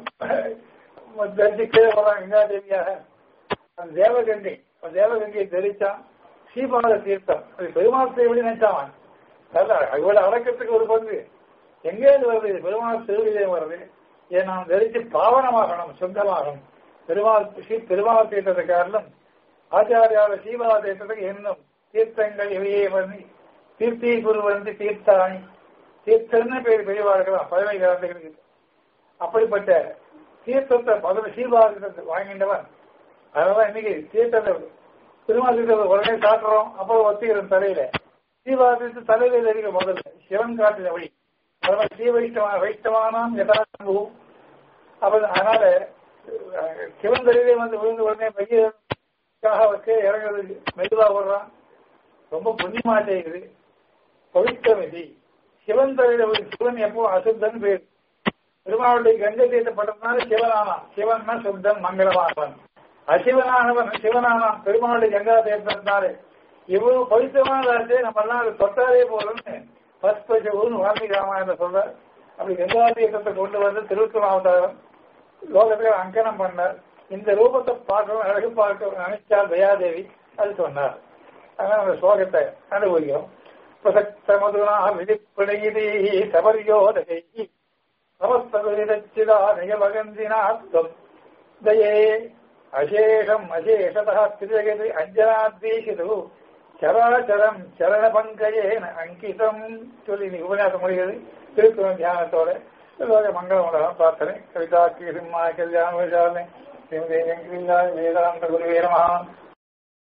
தரிசிக்கவே போறான் கங்கா தேவியாக அந்த தேவகங்கை அந்த தேவகங்கையை தரிச்சான் ஸ்ரீபால தீர்த்தம் அது பெருமாள் திருவடி நினைச்சான் இவ்வளவு அடக்கத்துக்கு ஒரு பங்கு எங்கேருந்து வருது பெருமாள் திருவிழே வருது இதை நாம் தரித்து பாவனமாகணும் சுத்தமாகணும் பெருமாள் ஸ்ரீ பெருமாள் தீர்த்தத்தை காரணம் ஆச்சாரியால சீவா தீர்த்தத்துக்கு என்னும் தீர்த்தங்கள் இவையே வந்து தீர்த்தி குரு வந்து தீர்த்தாணி தீர்த்தன்னு பேர் பெரியவா இருக்கலாம் பதவி காலத்துக்கு அப்படிப்பட்ட தீர்த்தத்தை முதல்ல சீவா தீர்த்தத்தை வாங்கின்றவன் அதனால இன்னைக்கு தீர்த்தத்தை திருமால் தீர்த்தத்தை உடனே காட்டுறோம் அப்புறம் ஒத்திக்கிறோம் தலையில சீவா தீர்த்த தலையில தெரியும் முதல்ல சிவன் காட்டின வழி அதனால ஸ்ரீ வைஷ்ணவ வைஷ்ணவானாம் யதாசம்பு அப்ப அதனால சிவன் தலையிலே வந்து விழுந்து உடனே பையனுக்காக வச்சு இறங்குறது மெதுவா போடுறான் ரொம்ப புண்ணியமா செய்யுது பவித்திரமிதி சிவன் தலையில சிவன் எப்போ அசுத்தன் பேர் பெருமாளுடைய கங்கை தீர்த்தப்பட்டதுனால சிவனானான் சிவன்னா சுத்தன் மங்களமானவன் அசிவனானவன் சிவனானான் பெருமாளுடைய கங்கா தீர்த்தத்தினாலே இவ்வளவு பவித்திரமானதாச்சு நம்ம எல்லாம் அதை தொட்டாலே போறோம்னு பஸ்பூன்னு வால்மீகி ராமாயணம் சொல்ற அப்படி கங்கா தீர்த்தத்தை கொண்டு வந்து திருவிக்கிரமாவதாரம் லோகத்துல அங்கனம் பண்ணார் இந்த ரூபத்தை பார்க்கணும் அழகு பார்க்க நினைச்சால் தயாதேவி அது சொன்னார் அதனால அந்த ஸ்லோகத்தை அனுபவிக்கிறோம் பிரசக்த மதுரா விதிப்பிணையிதே சபரியோதகை சமஸ்தகுதிதச்சிதா நிகமகந்தினாத்வம் தயே அசேஷம் அசேஷதா திரியகதி அஞ்சனாத்வீஷிது சராச்சரம் சரண பங்கயேன அங்கிதம் சொல்லி நீ உபன்யாசம் முடிகிறது திருக்குறள் தியானத்தோட லோக மங்களமோட பிரார்த்தனை கவிதா சிம்மா கல்யாண வேதாந்த குருவே நம